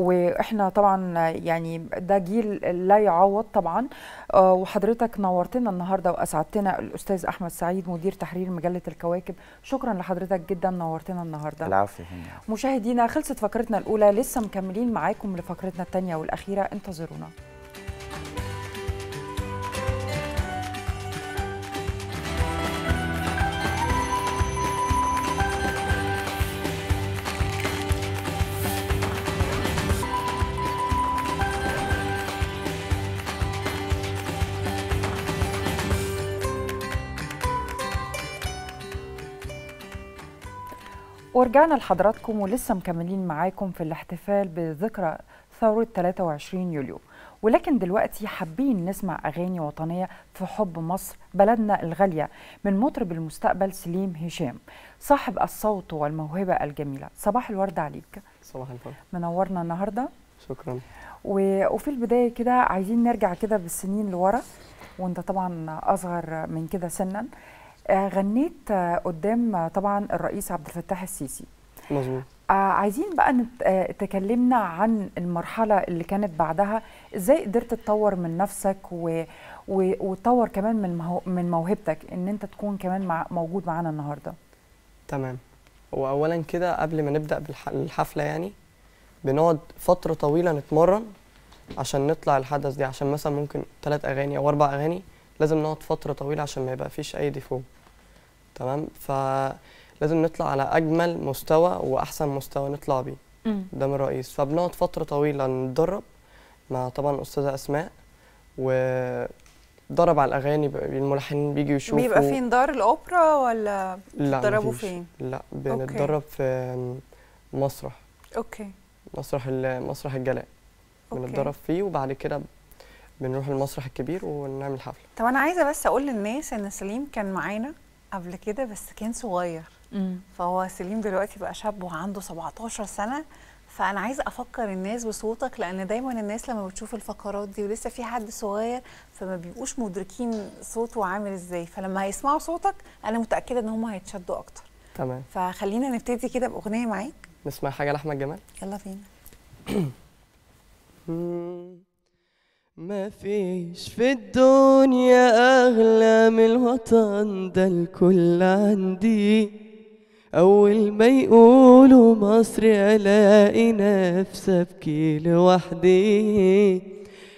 واحنا طبعا يعني ده جيل لا يعوض طبعا آه وحضرتك نورتنا النهارده واسعدتنا الاستاذ احمد سعيد مدير تحرير مجله الكواكب شكرا لحضرتك جدا نورتنا النهارده العفو مشاهدينا خلصت فقرتنا الاولى لسه مكملين معاكم لفقرتنا الثانيه والاخيره الأخيرة انتظرونا ورجعنا لحضراتكم ولسه مكملين معاكم في الاحتفال بذكرى ثورة 23 يوليو ولكن دلوقتي حابين نسمع أغاني وطنية في حب مصر بلدنا الغالية من مطرب المستقبل سليم هشام صاحب الصوت والموهبة الجميلة صباح الورد عليك صباح الفل منورنا النهاردة شكرا و... وفي البداية كده عايزين نرجع كده بالسنين لورا وانت طبعا أصغر من كده سنا غنيت قدام طبعا الرئيس عبد الفتاح السيسي مظبوط آه عايزين بقى نت... آه تكلمنا عن المرحلة اللي كانت بعدها ازاي قدرت تطور من نفسك و... و... وتطور كمان من مهو... من موهبتك ان انت تكون كمان مع... موجود معانا النهارده تمام واولا كده قبل ما نبدا بالحفله يعني بنقعد فتره طويله نتمرن عشان نطلع الحدث دي عشان مثلا ممكن ثلاث اغاني او اربع اغاني لازم نقعد فتره طويله عشان ما يبقى فيش اي ديفو تمام ف لازم نطلع على اجمل مستوى واحسن مستوى نطلع بيه قدام الرئيس فبنقعد فتره طويله نتدرب مع طبعا استاذه اسماء ودرب على الاغاني الملحنين بيجوا يشوفوا بيبقى فين دار الاوبرا ولا لا بتدربوا فين لا بنتدرب في مسرح اوكي مسرح مسرح الجلاء بنتدرب فيه وبعد كده بنروح المسرح الكبير ونعمل حفله طب انا عايزه بس اقول للناس ان سليم كان معانا قبل كده بس كان صغير مم. فهو سليم دلوقتي بقى شاب وعنده 17 سنه فانا عايزه افكر الناس بصوتك لان دايما الناس لما بتشوف الفقرات دي ولسه في حد صغير فما بيبقوش مدركين صوته عامل ازاي فلما هيسمعوا صوتك انا متاكده ان هم هيتشدوا اكتر تمام فخلينا نبتدي كده باغنيه معاك نسمع حاجه لاحمد جمال يلا بينا ما فيش في الدنيا أغلى من الوطن ده الكل عندي أول ما يقولوا مصر ألاقي نفسي أبكي لوحدي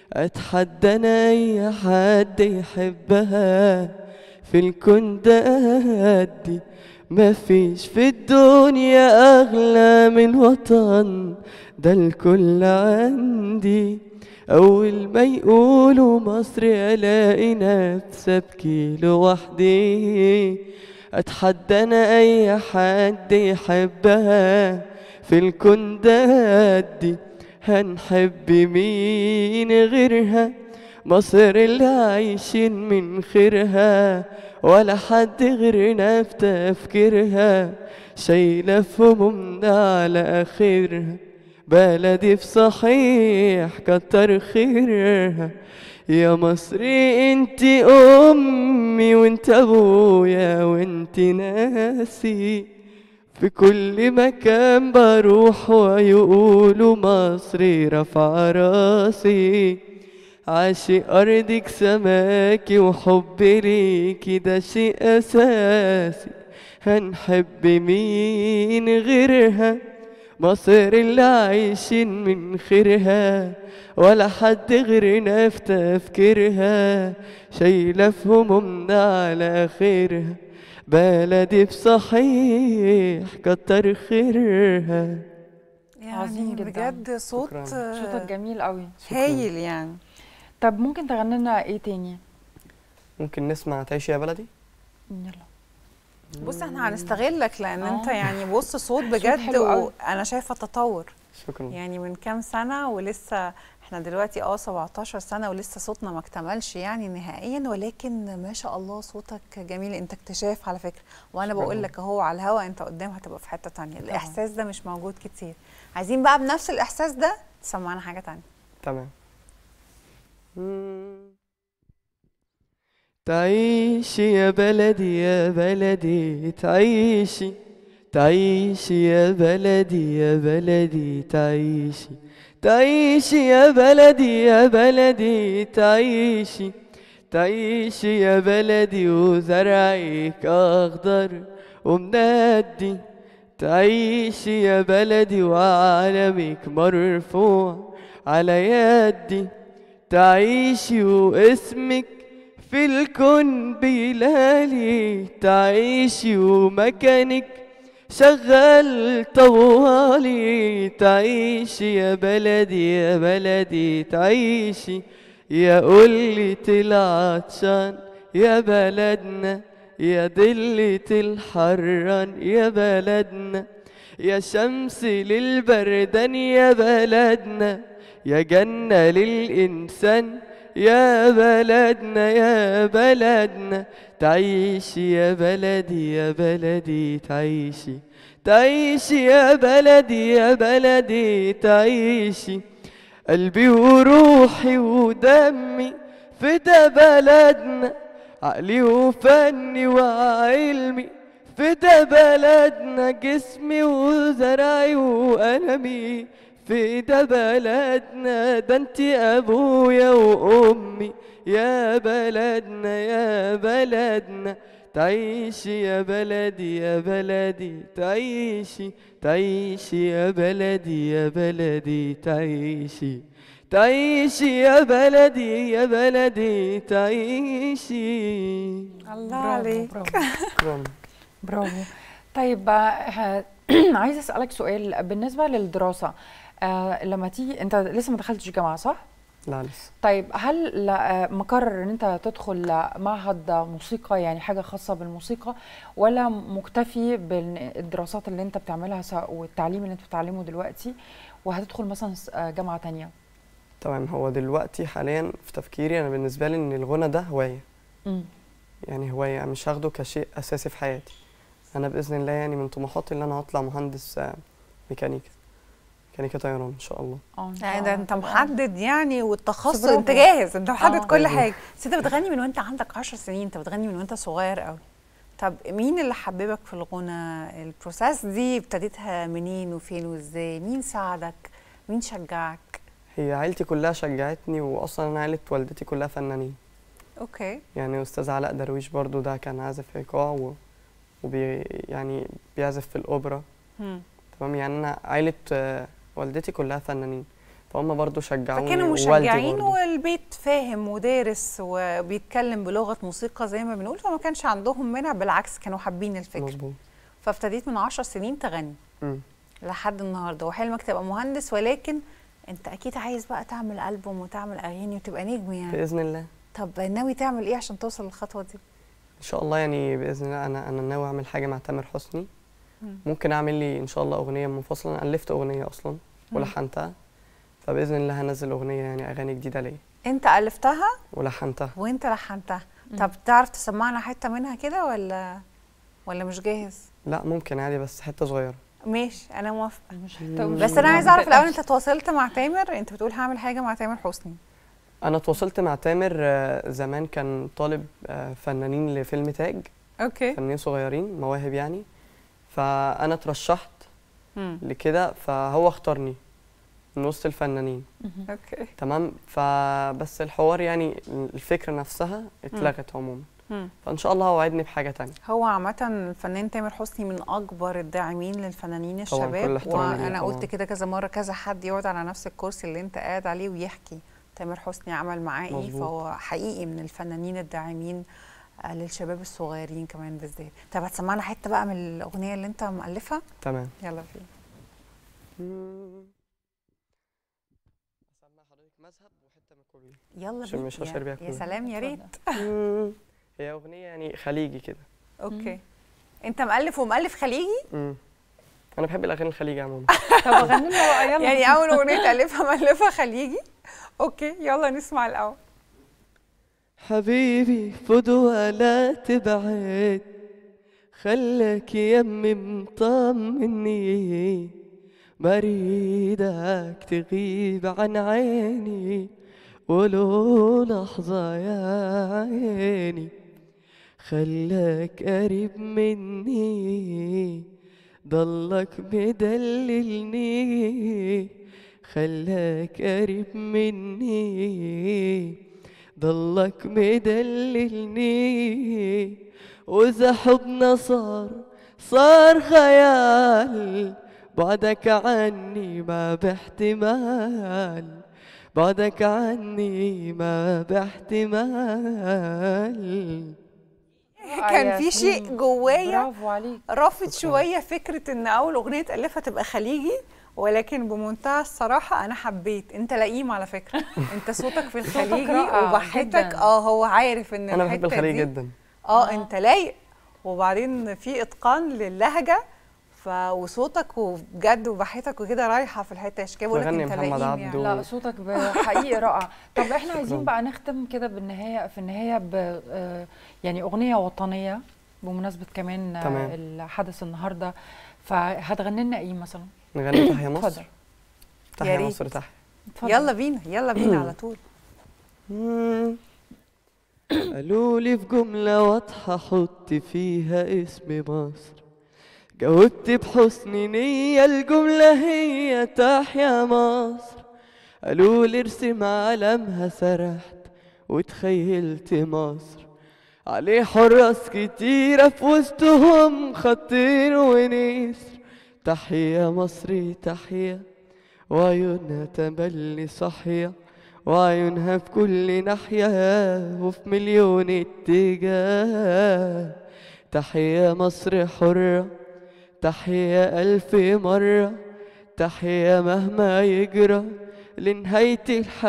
اتحدى انا اي حد يحبها في الكون ده قدي مفيش في الدنيا اغلى من وطن ده الكل عندي اول ما يقولوا مصر الاقي نفسي ابكي لوحدي اتحدى انا اي حد يحبها في الكون ده قدي هنحب مين غيرها مصر اللي عايشين من خيرها ولا حد غيرنا في تفكيرها شايلة في همومنا على آخرها بلدي في صحيح كتر خيرها يا مصري انت امي وانت ابويا وانت ناسي في كل مكان بروح ويقولوا مصري رفع راسي عاشق أرضك سماكي وحبي ليكي ده شيء أساسي هنحب مين غيرها مصر اللي عايشين من خيرها ولا حد غيرنا في تفكيرها شايلة في همومنا على خيرها بلدي بصحيح كتر خيرها يعني عظيم جداً. بجد صوت شكراً. صوتك جميل قوي هايل يعني طب ممكن تغني لنا ايه تاني ممكن نسمع تعيش يا بلدي يلا بص احنا هنستغلك لان آه. انت يعني بص صوت بجد حلو قوي. وانا شايفه تطور شكرا يعني من كام سنه ولسه احنا دلوقتي اه 17 سنه ولسه صوتنا ما اكتملش يعني نهائيا ولكن ما شاء الله صوتك جميل انت اكتشاف على فكره وانا شكراً. بقول لك اهو على الهوا انت قدام هتبقى في حته تانية الاحساس ده مش موجود كتير عايزين بقى بنفس الاحساس ده تسمعنا حاجه تانية تمام تعيشي يا بلدي يا بلدي تعيشي تعيشي يا بلدي يا بلدي تعيشي تعيشي يا بلدي يا بلدي تعيشي تعيشي يا بلدي وزرعك أخضر ومندي تعيشي يا بلدي وعلمك مرفوع على يدي تعيشي واسمك في الكون بيلالي تعيشي ومكانك شغال طوالي تعيشي يا بلدي يا بلدي تعيشي يا قلة العطشان يا بلدنا يا دلة الحران يا بلدنا يا شمس للبردان يا بلدنا يا جنة للإنسان يا بلدنا يا بلدنا تعيشي يا بلدي يا بلدي تعيشي تعيشي يا بلدي يا بلدي تعيشي قلبي وروحي ودمي فدا بلدنا عقلي وفني وعلمي فدا بلدنا جسمي وزرعي وقلمي فدا بلدنا ده انت ابويا وامي يا بلدنا يا بلدنا تعيشي يا بلدي يا بلدي تعيشي تعيشي يا بلدي يا بلدي تعيشي تعيشي يا بلدي يا بلدي تعيشي الله برافو عليك برافو شكرا برافو طيب آه، عايزه اسالك سؤال بالنسبه للدراسه آه لما تيجي انت لسه ما دخلتش جامعه صح لا لسه طيب هل لا- آه، مقرر ان انت تدخل معهد موسيقى يعني حاجه خاصه بالموسيقى ولا مكتفي بالدراسات اللي انت بتعملها سواء- والتعليم اللي انت بتتعلمه دلوقتي وهتدخل مثلا س- آه، جامعه تانية تمام هو دلوقتي حاليا في تفكيري انا بالنسبه لي ان الغنى ده هوايه مم. يعني هوايه مش هاخده كشيء اساسي في حياتي انا باذن الله يعني من طموحاتي ان انا هطلع مهندس آه، ميكانيكا ميكانيكا طيران ان شاء الله اه إن شاء يعني ده الله انت تبقى- محدد يعني والتخصص برافو. انت جاهز انت محدد آه. كل أيوة. حاجه بس انت بتغني من وانت عندك 10 سنين انت بتغني من وانت صغير قوي طب مين اللي حببك في الغنى البروسيس دي ابتديتها منين وفين وازاي مين ساعدك مين شجعك هي عيلتي كلها شجعتني واصلا انا عيله والدتي كلها فنانين اوكي يعني استاذ علاء درويش برضو ده كان عازف ايقاع و... وبي يعني بيعزف في الاوبرا هم. تمام يعني انا عيله آه، والدتي كلها فنانين فهم برضو شجعوني فكانوا ووالدي مشجعين برضو. والبيت فاهم ودارس وبيتكلم بلغه موسيقى زي ما بنقول فما كانش عندهم منع بالعكس كانوا حابين الفكره مظبوط فابتديت من 10 سنين تغني مم. لحد النهارده وحلمك تبقى مهندس ولكن انت اكيد عايز بقى تعمل البوم وتعمل اغاني وتبقى نجم يعني باذن الله طب ناوي تعمل ايه عشان توصل للخطوه دي ان شاء الله يعني باذن الله انا انا ناوي اعمل حاجه مع تامر حسني مم. ممكن اعمل لي ان شاء الله اغنيه منفصله انا الفت اغنيه اصلا ولحنتها فباذن الله هنزل اغنيه يعني اغاني جديده ليا انت الفتها ولحنتها وانت لحنتها طب تعرف تسمعنا حته منها كده ولا ولا مش جاهز لا ممكن عادي بس حته صغيره ماشي انا موافقه مش بس انا عايزه اعرف الاول انت تواصلت مع تامر انت بتقول هعمل حاجه مع تامر حسني انا تواصلت مع تامر آه، زمان كان طالب آه، فنانين لفيلم تاج اوكي فنانين صغيرين مواهب يعني فانا اترشحت مم. لكده فهو اختارني من وسط الفنانين اوكي تمام فبس الحوار يعني الفكره نفسها اتلغت عموما مم. فان شاء الله وعدني بحاجه تانية هو عامة الفنان تامر حسني من أكبر الداعمين للفنانين طبعاً، كل الشباب احترامي ليه وأنا طبعاً. قلت كده كذا مرة كذا حد يقعد على نفس الكرسي اللي أنت قاعد عليه ويحكي تامر حسني عمل معاه إيه مظبوط. فهو حقيقي من الفنانين الداعمين آه، للشباب الصغيرين كمان بالذات طب هتسمعنا حتة بقى من الأغنية اللي أنت مؤلفها تمام يلا بينا اسمع حضرتك مذهب وحته من كوبليه يلا عشان بينا مش هشرب بيها يا, يا كلها. سلام يا ريت هي اغنيه يعني خليجي كده أوكي أنت مؤلف ومؤلف خليجي مم. انا بحب الاغاني الخليجي عموما طب غني لنا بقى يلا يعني أول أغنية تألفها مؤلفها خليجي أوكي يلا نسمع الأول حبيبي فدوى لا تبعد خلك يمي مطمني بريدك تغيب عن عيني ولو لحظة يا عيني خلك قريب مني ضلك مدللني خلك قريب مني ضلك مدللني وإذا حبنا صار صار خيال بعدك عني ما باحتمال بعدك عني ما باحتمال كان في شيء جوايا برافو عليك رافض شويه فكره ان اول اغنيه تالفها تبقى خليجي ولكن بمنتهى الصراحه انا حبيت انت لئيم على فكره انت صوتك في الخليجي رائع وبحتك جداً. اه هو عارف ان انا بحب الحتة الخليجي دي- جدا اه انت لايق وبعدين في اتقان للهجه ف وصوتك وبجد وبحتك وكده رايحه في الحته عشان كده بقول لك بغني انت محمد لئيم عبده. يعني لا صوتك ب- حقيقي رائع طب احنا عايزين بقى نختم كده بالنهايه في النهايه ب آه، يعني اغنيه وطنيه بمناسبه كمان آه، تمام. الحدث النهارده فهتغني لنا ايه مثلا نغني تحيا مصر اتفضل يا تحيا ريت. مصر تحيا اتفضل. يلا بينا يلا بينا على طول قالوا لي في جملة واضحة حط فيها اسم مصر جاوبت بحسن نية الجملة هي تحيا مصر قالوا لي ارسم علمها سرحت وتخيلت مصر عليه حراس كتيرة في وسطهم خطين ونسر تحيا مصري تحيا وعيونها تملي صحية وعيونها في كل ناحية وفي مليون اتجاه تحيا مصر حرة تحيا ألف مرة تحيا مهما يجرى لنهاية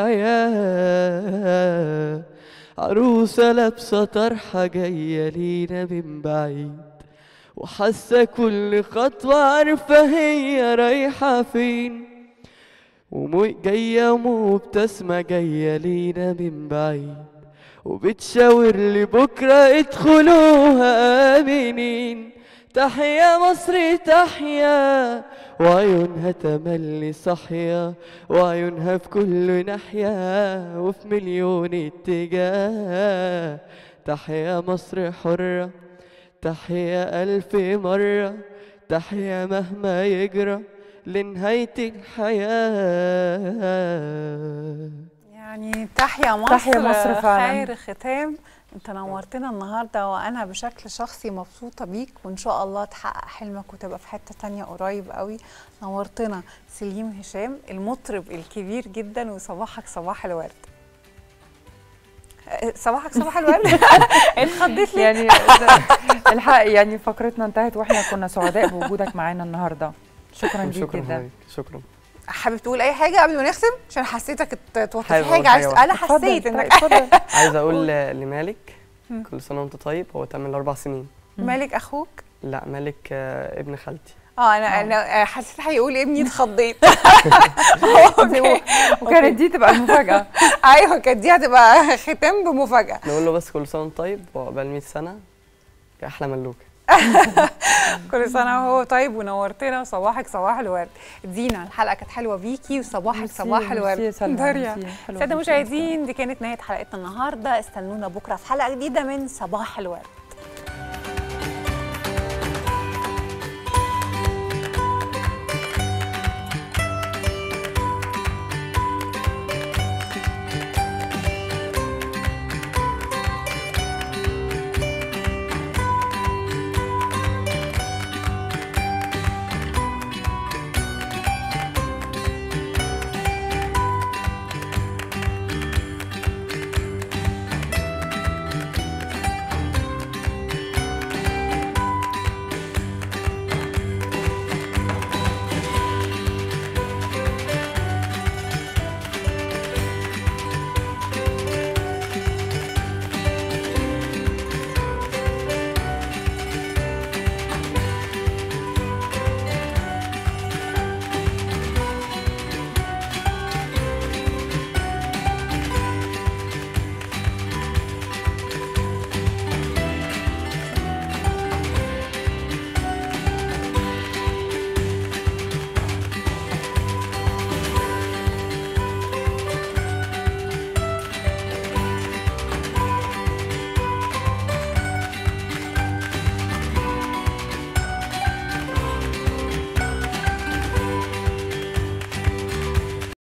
الحياة عروسة لابسة طرحة جاية لينا من بعيد وحاسة كل خطوة عارفة هي رايحة فين ومو جاية ومبتسمة جاية لينا من بعيد وبتشاور لي بكرة ادخلوها آمنين تحيا مصر تحيا وعيونها تملي صحيا وعيونها في كل ناحية وفي مليون اتجاه تحيا مصر حرة تحيا ألف مرة تحيا مهما يجرى لنهاية الحياة يعني تحيا مصر تحيا مصر فعلاً. خير ختام انت نورتنا النهارده وانا بشكل شخصي مبسوطه بيك وان شاء الله تحقق حلمك وتبقى في حته تانية قريب قوي نورتنا سليم هشام المطرب الكبير جدا وصباحك صباح الورد اه، صباحك صباح الورد اتخضيت ليه يعني الحق يعني فقرتنا انتهت واحنا كنا سعداء بوجودك معانا النهارده شكرا ليك شكرا جدا حضرتك شكرا حابب تقول اي حاجه قبل ما نختم عشان حسيتك ات- توطي حابب حاجه أقول عايز حاجة انا اتفضل حسيت انك اتفضل عايز اقول ل- لمالك كل سنه وانت طيب هو تم اربع سنين مالك اخوك لا مالك آه، ابن خالتي اه انا انا حسيت هيقول ابني اتخضيت وكانت دي تبقى المفاجاه ايوه كانت دي هتبقى ختام بمفاجاه نقول له بس كل سنه وانت طيب وعقبال 100 سنه يا احلى ملوك كل سنه وهو طيب ونورتنا وصباحك صباح الورد دينا الحلقه كانت حلوه بيكي وصباحك ميرسي، صباح ميرسي الورد يا سلمى، داريا ميرسي، حلوة ساده بيكي مشاهدين دي كانت نهايه حلقتنا النهارده استنونا بكره في حلقه جديده من صباح الورد